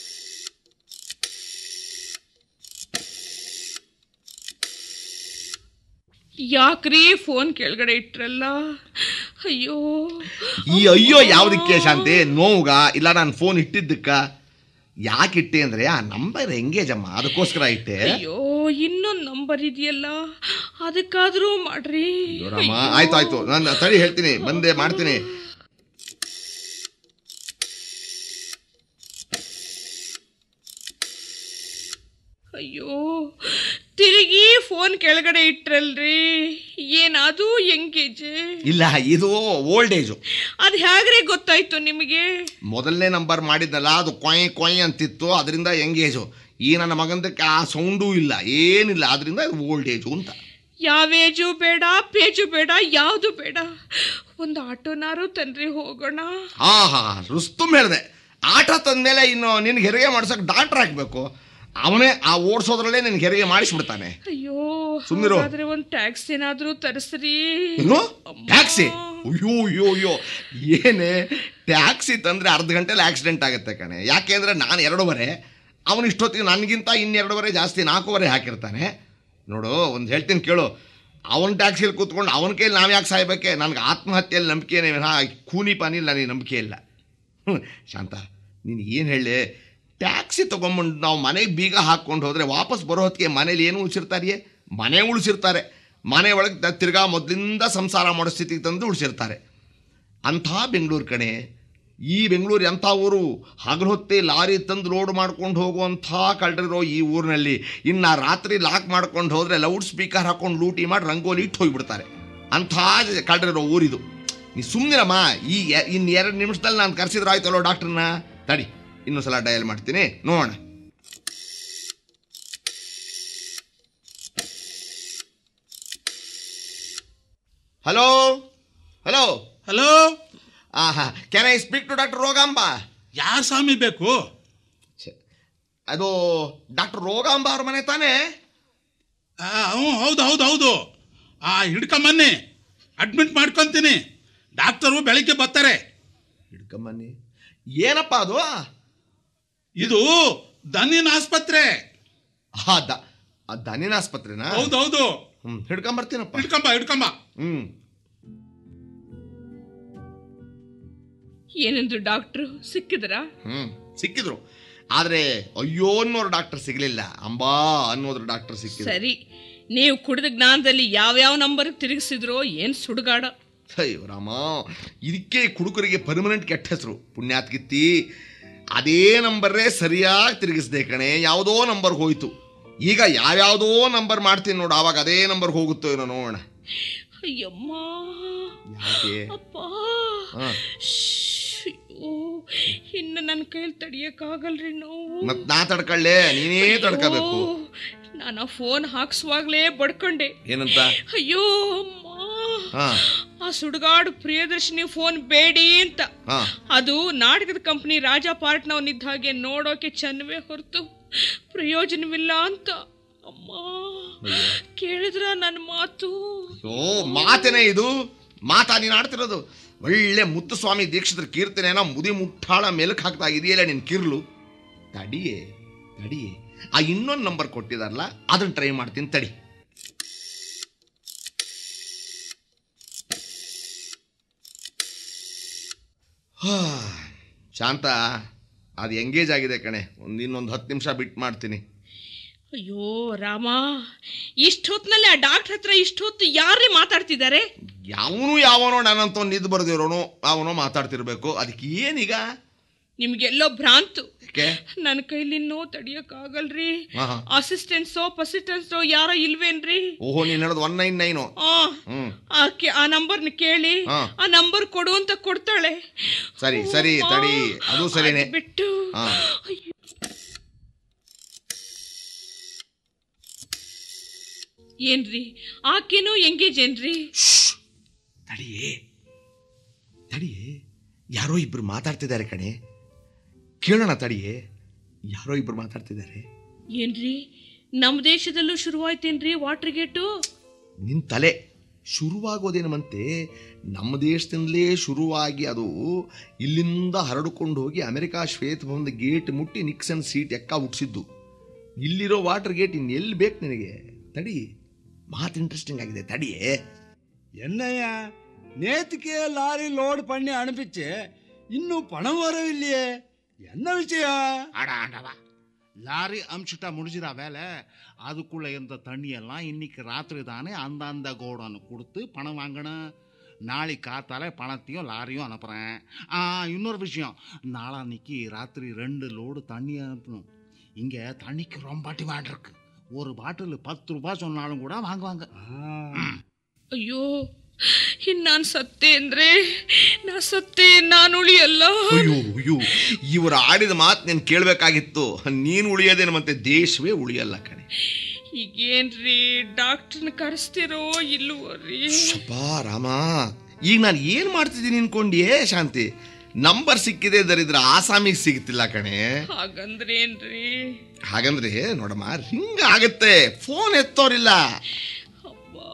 ಯಾಕ್ರಿ ಫೋನ್ ಕೆಳಗಡೆ ಇಟ್ರಲ್ಲ ಅಯ್ಯೋ ಈ ಅಯ್ಯೋ ಯಾವುದಕ್ಕೆ ಶಾಂತಿ ನೋವುಗ ಇಲ್ಲ ನಾನು ಫೋನ್ ಇಟ್ಟಿದ್ದಕ್ಕ ಯಾಕೆ ಇಟ್ಟೆ ಅಂದರೆ ಆ ನಂಬರ್ ಎಂಗೇಜ್ ಅಮ್ಮ ಅದಕ್ಕೋಸ್ಕರ ಇಟ್ಟೆ ಅಯ್ಯೋ ಇನ್ನೊಂದ್ ನಂಬರ್ ಇದೆಯಲ್ಲ ಅದಕ್ಕಾದ್ರೂ ಮಾಡ್ರಿ ಅಯ್ಯೋ ರಾಮ ಆಯ್ತು ಆಯ್ತು ನಾನು ತಡಿ ಹೇಳ್ತೀನಿ ಬಂದೆ ಮಾಡ್ತೀನಿ ಅಯ್ಯೋ ತಿರುಗಿ ಫೋನ್ ಕೆಳಗಡೆ ಇಟ್ರಲ್ರಿ ಏನದು ಎಂಗೇಜ್ ಇಲ್ಲ ಇದು ಓಲ್ಡ್ ಏಜು ಅದ್ ಹೇಗ್ರಿ ಗೊತ್ತಾಯ್ತು ನಿಮಗೆ ಮೊದಲನೇ ನಂಬರ್ ಮಾಡಿದ್ನಲ್ಲ ಅದು ಕೊಯ್ ಕೊಯ್ ಅಂತಿತ್ತು ಅದರಿಂದ ಎಂಗೇಜು ಈ ನನ್ನ ಮಗಂದಕ್ಕೆ ಆ ಸೌಂಡೂ ಇಲ್ಲ ಏನಿಲ್ಲ ಅದರಿಂದ ಇದು ಓಲ್ಡ್ ಏಜು ಅಂತ ಯಾವೇಜು ಬೇಡ ಪೇಜು ಬೇಡ ಯಾವುದು ಬೇಡ ಒಂದು ಆಟೋನಾರು ತನ್ರಿ ಹೋಗೋಣ ಹಾ ಹಾ ರುಸ್ತುಮ್ ಹೇಳಿದೆ ಆಟ ತಂದ್ಮೇಲೆ ಇನ್ನು ನಿನ್ಗೆ ಹೆರಿಗೆ ಮಾಡ್ಸಕ್ ಡಾಕ್ಟರ್ ಹಾಕ್ಬೇಕು ಅವನೇ ಆ ಓಡಿಸೋದ್ರಲ್ಲೇ ನಿನ್ಗೆ ಹೆರಿಗೆ ಮಾಡಿಸ್ಬಿಡ್ತಾನೆ ಅಯ್ಯೋ ಸುಮ್ನಿರು. ಹಾಗಾದ್ರೆ ಒಂದು ಟ್ಯಾಕ್ಸ್ ಏನಾದ್ರೂ ತರಿಸ್ರಿ ಏನು ಟ್ಯಾಕ್ಸಿ ಅಯ್ಯೋ ಅಯ್ಯೋ ಅಯ್ಯೋ ಏನೇ ಟ್ಯಾಕ್ಸಿ ತಂದ್ರೆ ಅರ್ಧ ಗಂಟೆಲಿ ಆಕ್ಸಿಡೆಂಟ್ ಆಗುತ್ತೆ ಕಣೆ ಯಾಕೆಂದ್ರೆ ನಾನು ಎರಡೂವರೆ ಅವನು ಇಷ್ಟೊತ್ತಿಗೆ ನನಗಿಂತ ಇನ್ನೆರಡೂವರೆ ಜಾಸ್ತಿ ನಾಲ್ಕೂವರೆ ಹಾಕಿರ್ತಾನೆ ನೋಡು ಒಂದು ಹೇಳ್ತೀನಿ ಕೇಳು ಅವನ ಟ್ಯಾಕ್ಸಿಲಿ ಕೂತ್ಕೊಂಡು ಅವನ ಕೈಲಿ ನಾವು ಯಾಕೆ ಸಾಯ್ಬೇಕೆ ನನಗೆ ಆತ್ಮಹತ್ಯೆಯಲ್ಲಿ ನಂಬಿಕೆನೇ ವಿನಃ ಕೂನಿ ಪಾನಿಲಿ ನನಗೆ ನಂಬಿಕೆ ಇಲ್ಲ ಹ್ಞೂ ಶಾಂತ ನೀನು ಏನು ಹೇಳಿ ಟ್ಯಾಕ್ಸಿ ತೊಗೊಂಬಂದು ನಾವು ಮನೆಗೆ ಬೀಗ ಹಾಕ್ಕೊಂಡು ಹೋದರೆ ವಾಪಸ್ ಬರೋ ಹೊತ್ತಿಗೆ ಮನೇಲಿ ಏನು ಉಳಿಸಿರ್ತಾರೆಯೇ ಮನೆ ಉಳಿಸಿರ್ತಾರೆ ಮನೆ ಒಳಗೆ ತಿರ್ಗಾ ಮೊದಲಿಂದ ಸಂಸಾರ ಮಾಡೋ ಸ್ಥಿತಿಗೆ ತಂದು ಉಳಿಸಿರ್ತಾರೆ ಅಂಥ ಬೆಂಗಳೂರು ಕಣೆ ಈ ಬೆಂಗಳೂರು ಎಂಥ ಊರು ಹಗಲು ಹೊತ್ತೆ ಲಾರಿ ತಂದು ಲೋಡ್ ಮಾಡ್ಕೊಂಡು ಹೋಗುವಂಥ ಕಳ್ಳರಿರೋ ಈ ಊರಿನಲ್ಲಿ ಇನ್ನು ರಾತ್ರಿ ಲಾಕ್ ಮಾಡ್ಕೊಂಡು ಹೋದರೆ ಲೌಡ್ ಸ್ಪೀಕರ್ ಹಾಕೊಂಡು ಲೂಟಿ ಮಾಡಿ ರಂಗೋಲಿ ಇಟ್ಟು ಹೋಗಿಬಿಡ್ತಾರೆ ಅಂಥ ಕಳ್ಳರಿರೋ ಊರಿದು ನೀ ಸುಮ್ಮನಿರಮ್ಮ ಈ ಎ- ಇನ್ನು ಎರಡು ನಿಮಿಷದಲ್ಲಿ ನಾನು ಕರೆಸಿದ್ರೆ ಆಯ್ತಲ್ಲೋ ಡಾಕ್ಟ್ರನ್ನ ತಡಿ ಇನ್ನೊಂದು ಸಲ ಡಯಲ್ ಮಾಡ್ತೀನಿ ನೋಡೋಣ ಹಲೋ ಹಲೋ ಹಲೋ ಆಹಾ can I speak to doctor Rogamba ಯಾರ ಸ್ವಾಮಿ ಬೇಕು ಛೆ, ಅದು ಡಾಕ್ಟರ್ ರೋಗಾಂಬ ಅವ್ರ ಮನೆ ತಾನೇ ಆ, ಹ್ಞೂ ಹೌದು ಹೌದು ಹೌದು ಆ ಹಿಡ್ಕೊಂಬನ್ನಿ ಅಡ್ಮಿಟ್ ಮಾಡ್ಕೊತೀನಿ ಡಾಕ್ಟರು ಬೆಳಿಗ್ಗೆ ಬರ್ತಾರೆ ಹಿಡ್ಕೊಂಬನ್ನಿ ಏನಪ್ಪ ಅದು ಇದು ದನಿನ ಆಸ್ಪತ್ರೆ ಆ, ದ- ಆ ದನಿನ ಆಸ್ಪತ್ರೆನಾ ಹೌದು ಹೌದು ಹ್ಮ್ ಹಿಡ್ಕೊಂಬರ್ತೀನಪ್ಪ ಹಿಡ್ಕೊಂಬ ಹಿಡ್ಕೊಂಬ ಹ್ಮ್ ಏನಂದ್ರು ಡಾಕ್ಟ್ರು ಸಿಕ್ಕಿದ್ರಾ ಹ್ಮ್ ಸಿಕ್ಕಿದ್ರು ಆದ್ರೆ ಅಯ್ಯೋ ಅನ್ನೋರು ಡಾಕ್ಟರ್ ಸಿಗ್ಲಿಲ್ಲ ಅಂಬಾ ಅನ್ನೋದ್ರ ಡಾಕ್ಟರ್ ಸಿಕ್ಕಿದ್ರು ಸರಿ ನೀವು ಕುಡಿದ ಜ್ಞಾನದಲ್ಲಿ ಯಾವ್ಯಾವ ನಂಬರ್ ತಿರುಗಿಸಿದ್ರೋ ಏನ್ ಸುಡುಗಾಡ ಅಯ್ಯೋ ರಾಮ ಇದಕ್ಕೆ ಕುಡುಕರಿಗೆ ಪರ್ಮನೆಂಟ್ ಕೆಟ್ಟ ಹೆಸರು ಪುಣ್ಯಾತ್ಕಿತ್ತಿ ಅದೇ ನಂಬರೇ ಸರಿಯಾಗಿ ತಿರುಗಿಸ್ದೆ ಕಣೆ ಯಾವುದೋ ನಂಬರ್ ಹೋಯ್ತು ಈಗ ಯಾವ್ಯಾವುದೋ ನಂಬರ್ ಮಾಡ್ತೀನಿ ನೋಡು ಆವಾಗ ಅದೇ ನಂಬರ್ ಹೋಗುತ್ತೋ ಏನೋ ನೋಡೋಣ ಅಯ್ಯಮ್ಮ ಯಾಕೆ ಅಪ್ಪ ಹಾ. ಶ್ಶ್, ಅಯ್ಯೋ, ಇನ್ನು ನನ್ನ ಕೈಯಲ್ಲಿ ತಡಿಯಕ್ಕಾಗಲ್ರಿ ನೋವು ಮತ್ ನಾ ತಡ್ಕೊಳ್ಳೆ ನೀನೇ ತಡ್ಕೋಬೇಕು ನಾನು ಫೋನ್ ಹಾಕ್ಸುವಾಗ್ಲೇ ಬಡ್ಕೊಂಡೆ ಏನಂತ ಅಯ್ಯೋ ಅಮ್ಮ ಹಾ ಆ ಸುಡುಗಾಡು ಪ್ರಿಯದರ್ಶಿನಿ ಫೋನ್ ಬೇಡಿ ಅಂತ ಹಾ ಅದು ನಾಟಕದ ಕಂಪನಿ ರಾಜ ಪಾರ್ಟ್ನವನಿದ್ದ ಹಾಗೆ ನೋಡೋಕೆ ಚೆನ್ನವೇ ಹೊರತು ಪ್ರಯೋಜನವಿಲ್ಲ ಅಂತ ಅಮ್ಮ ಕೇಳಿದ್ರ ನನ್ನ ಮಾತು ಓ ಮಾತೇನೆ ಇದು ಮಾತಾ ನೀನು ಆಡ್ತಿರೋದು ಒಳ್ಳೆ ಮುತ್ತುಸ್ವಾಮಿ ದೀಕ್ಷಿತರ ಕೀರ್ತನೆನ ಮುದಿ ಮುಟ್ಟಾಳ ಮೆಲುಕು ಹಾಕ್ತಾ ಇದೆಯಲ್ಲ ನಿನ್ ಕಿರ್ಲು ತಡಿಯೇ ತಡಿಯೇ ಆ ಇನ್ನೊಂದು ನಂಬರ್ ಕೊಟ್ಟಿದಾರಲ್ಲ ಅದನ್ನ ಟ್ರೈ ಮಾಡ್ತೀನಿ ತಡಿ ಹಾ, ಶಾಂತ ಅದು ಎಂಗೇಜ್ ಆಗಿದೆ ಕಣೆ ಒಂದು ಇನ್ನೊಂದು ಹತ್ತು ನಿಮಿಷ ಬಿಟ್ಟು ಮಾಡ್ತೀನಿ ಅಯ್ಯೋ ರಾಮ ಇಷ್ಟೊತ್ನಲ್ಲಿ ಆ ಡಾಕ್ಟರ್ ಹತ್ರ ಇಷ್ಟೊತ್ತು ಯಾರೇ ಮಾತಾಡ್ತಿದ್ದಾರೆ ಯಾವನು ಯಾವನೋ ನಾನಂತ ನಿದ್ದು ಬರ್ದಿರೋನು ಅವನೋ ಮಾತಾಡ್ತಿರ್ಬೇಕು ಅದಕ್ಕೆ ಏನೀಗ ನಿಮ್ಗೆಲ್ಲೋ ಭ್ರಾಂತು ಯಾಕೆ ನನ್ನ ಕೈಲಿ ಇನ್ನೂ ತಡಿಯಕ್ಕಾಗಲ್ರಿ ಹಾ, ಹಾ. ಅಸಿಸ್ಟೆಂಟ್ಸೋ ಪಸಿಸ್ಟೆಂಟ್ಸೋ ಯಾರೋ ಇಲ್ವೇನ್ರಿ ಓಹೋ ನೀನು ಹೇಳೋದು ಒನ್ ನೈನ್ ನೈನು ಆ ಹ್ಮ್ ಆ ಕೆ- ಆ ನಂಬರ್ನ ಕೇಳಿ ಹಾ. ಆ ನಂಬರ್ ಕೊಡು ಅಂತ ಕೊಡ್ತಾಳೆ ಸರಿ ಸರಿ ತಡಿ ಅದು ಸರಿನೇ ಅದ್ ಬಿಟ್ಟು ಹಾ. ಅಯ್ಯೋ. ಏನ್ರಿ ಆಕೆನೂ ಎಂಗೇಜ್ ಏನ್ರಿ ತಡಿಯೇ ತಡಿಯೇ ಯಾರೋ ಇಬ್ರು ಮಾತಾಡ್ತಿದ್ದಾರೆ ಕಣೆ ಕೇಳೋಣ ತಡಿಯೇ ಯಾರೋ ಇಬ್ರು ಮಾತಾಡ್ತಿದ್ದಾರೆ ಏನ್ರಿ ನಮ್ ದೇಶದಲ್ಲೂ ಶುರುವಾಯ್ತೇನ್ರಿ ವಾಟರ್ ಗೇಟು ನಿನ್ ತಲೆ ಶುರುವಾಗೋದೇನಂತೆ ನಮ್ಮ ದೇಶದಿಂದಲೇ ಶುರುವಾಗಿ ಅದು ಇಲ್ಲಿಂದ ಹರಡಿಕೊಂಡು ಹೋಗಿ ಅಮೆರಿಕಾ ಶ್ವೇತಭವನದ ಗೇಟ್ ಮುಟ್ಟಿ ನಿಕ್ಸನ್ ಸೀಟ್ ಎಕ್ಕ ಹುಟ್ಟಿಸಿದ್ದು ಇಲ್ಲಿರೋ ವಾಟರ್ ಗೇಟ್ ಇನ್ನು ಎಲ್ಲಿ ಬೇಕು ನಿನಗೆ ತಡಿ ಮಾತು ಇಂಟ್ರೆಸ್ಟಿಂಗ್ ಆಗಿದೆ ತಡಿಯೇ என்னைய நேத்துக்கே லாரி லோடு பண்ணி அனுப்பிச்சு இன்னும் பணம் வரவில்லையே என்ன விஷயம் அடா ஆண்டவா லாரி அமிச்சுட்டா முடிஞ்சிடா வேலை அதுக்குள்ள இருந்த தண்ணியெல்லாம் இன்னைக்கு ராத்திரி தானே அந்தந்த கோடானு கொடுத்து பணம் வாங்கணும் நாளைக்கு காத்தால பணத்தையும் லாரியும் அனுப்புகிறேன் ஆ இன்னொரு விஷயம் நாளான்னைக்கு ராத்திரி ரெண்டு லோடு தண்ணி அனுப்பணும் இங்கே தண்ணிக்கு ரொம்ப டிமாண்ட் இருக்கு ஒரு பாட்டில் பத்து ரூபாய் சொன்னாலும் கூட வாங்குவாங்க ಅಯ್ಯೋ ಇನ್ ನಾನ್ ಸತ್ತೆ ಅಂದ್ರೆ ನಾ ಸತ್ತೆ ನಾನು ಉಳಿಯಲ್ಲ ಅಯ್ಯೋ ಅಯ್ಯೋ ಇವರು ಆಡಿದ ಮಾತು ನೀನು ಕೇಳಬೇಕಾಗಿತ್ತು ನೀನು ಉಳಿಯೋದೇನು ಮತ್ತೆ ದೇಶವೇ ಉಳಿಯಲ್ಲ ಕಣೆ ಈಗೇನ್ರಿ ಡಾಕ್ಟರ್ನ ಕರೆಸ್ತಿರೋ ಇಲ್ವೋ ರೀ ಶಪ್ಪ ರಾಮ ಈಗ ನಾನು ಏನು ಮಾಡ್ತಿದ್ದೀನಿ ಅನ್ಕೊಂಡಿಯೇ ಶಾಂತಿ ನಂಬರ್ ಸಿಕ್ಕಿದೆ ದರಿದ್ರ ಆಸಾಮಿಗೆ ಸಿಗ್ತಿಲ್ಲ ಕಣೆ ಹಾಗಂದ್ರೇನ್ರಿ ಹಾಗಂದ್ರೆ ನೋಡಮ್ಮ ರಿಂಗ್ ಆಗತ್ತೆ ಫೋನ್ ಎತ್ತೋರಿಲ್ಲ ಅಬ್ಬಾ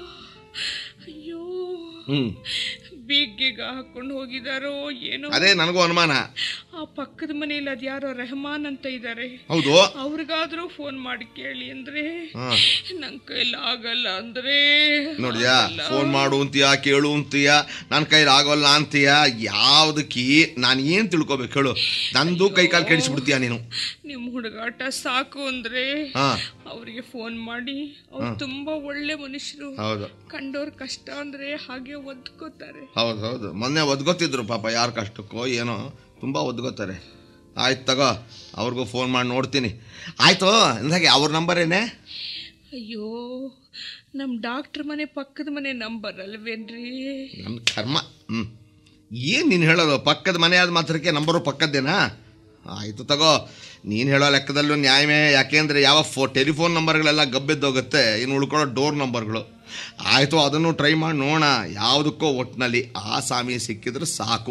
ಅಯ್ಯೋ ಹ್ಮ್ ಬೀಗ್ಗೆಗ ಹಾಕೊಂಡು ಹೋಗಿದಾರೋ ಏನೋ ಅದೇ ನನಗೂ ಅನುಮಾನ ಆ ಪಕ್ಕದ ಮನೇಲಿ ಅದ್ಯಾರೋ ರೆಹಮಾನ್ ಅಂತ ಇದ್ದಾರೆ ಹೌದು ಅವ್ರಿಗಾದ್ರೂ ಫೋನ್ ಮಾಡಿ ಕೇಳಿ ಅಂದ್ರೆ ಹಾ. ನನ್ ಕೈಲಿ ಆಗಲ್ಲ ಅಂದ್ರೆ ನೋಡಿದ್ಯಾ ಆಗಲ್ಲ. ಫೋನ್ ಮಾಡು ಅಂತೀಯ ಕೇಳು ಅಂತೀಯ ನನ್ನ ಕೈಲಿ ಆಗೋಲ್ಲ ಅಂತೀಯ ಯಾವ್ದಕ್ಕಿ ನಾನು ಏನು ತಿಳ್ಕೊಬೇಕು ಹೇಳು ನಂದು ಕೈ ಕಾಲು ಕೆಡಿಸ್ಬಿಡ್ತೀಯ ನೀನು ನಿಮ್ ಹುಡುಗಾಟ ಸಾಕು ಅಂದ್ರೆ ಹಾ ಅವ್ರಿಗೆ ಫೋನ್ ಮಾಡಿ ಅವ್ರು ತುಂಬಾ ಒಳ್ಳೆ ಮನುಷ್ಯರು ಹೌದು ಕಂಡೋರ್ ಕಷ್ಟ ಅಂದ್ರೆ ಹಾಗೆ ಒದ್ಕೋತಾರೆ ಹೌದು ಹೌದು ಮೊನ್ನೆ ಒದ್ಗೊತ್ತಿದ್ರು ಪಾಪ ಯಾರ ಕಷ್ಟಕ್ಕೋ ಏನೋ ತುಂಬ ಒದ್ಗೋತಾರೆ ಆಯ್ತು ತಗೋ ಅವ್ರಿಗೂ ಫೋನ್ ಮಾಡಿ ನೋಡ್ತೀನಿ ಆಯ್ತು ಅಂದಾಗೆ ಅವ್ರ ನಂಬರ್ ಏನೇ ಅಯ್ಯೋ ನಮ್ ಡಾಕ್ಟರ್ ಮನೆ ಪಕ್ಕದ ಮನೆ ನಂಬರ್ ಅಲ್ವೇನ್ರಿ ನನ್ನ ಕರ್ಮ ಹ್ಞೂ ಏನು ನೀನು ಹೇಳೋದು ಪಕ್ಕದ ಮನೆ ಆದ ಮಾತ್ರಕ್ಕೆ ನಂಬರು ಪಕ್ಕದ್ದೇನಾ ಆಯಿತು ತಗೋ ನೀನು ಹೇಳೋ ಲೆಕ್ಕದಲ್ಲೂ ನ್ಯಾಯವೇ ಯಾಕೆಂದರೆ ಯಾವ ಫೋ ಟೆಲಿಫೋನ್ ನಂಬರ್ಗಳೆಲ್ಲ ಗಬ್ಬೆದ್ದೋಗುತ್ತೆ ಇನ್ನು ಉಳ್ಕೊಳ್ಳೋ ಡೋರ್ ನಂಬರ್ಗಳು ಆಯಿತು ಅದನ್ನು ಟ್ರೈ ಮಾಡಿ ನೋಡೋಣ ಯಾವುದಕ್ಕೋ ಒಟ್ಟಿನಲ್ಲಿ ಆ ಸಾಮಿ ಸಿಕ್ಕಿದ್ರೆ ಸಾಕು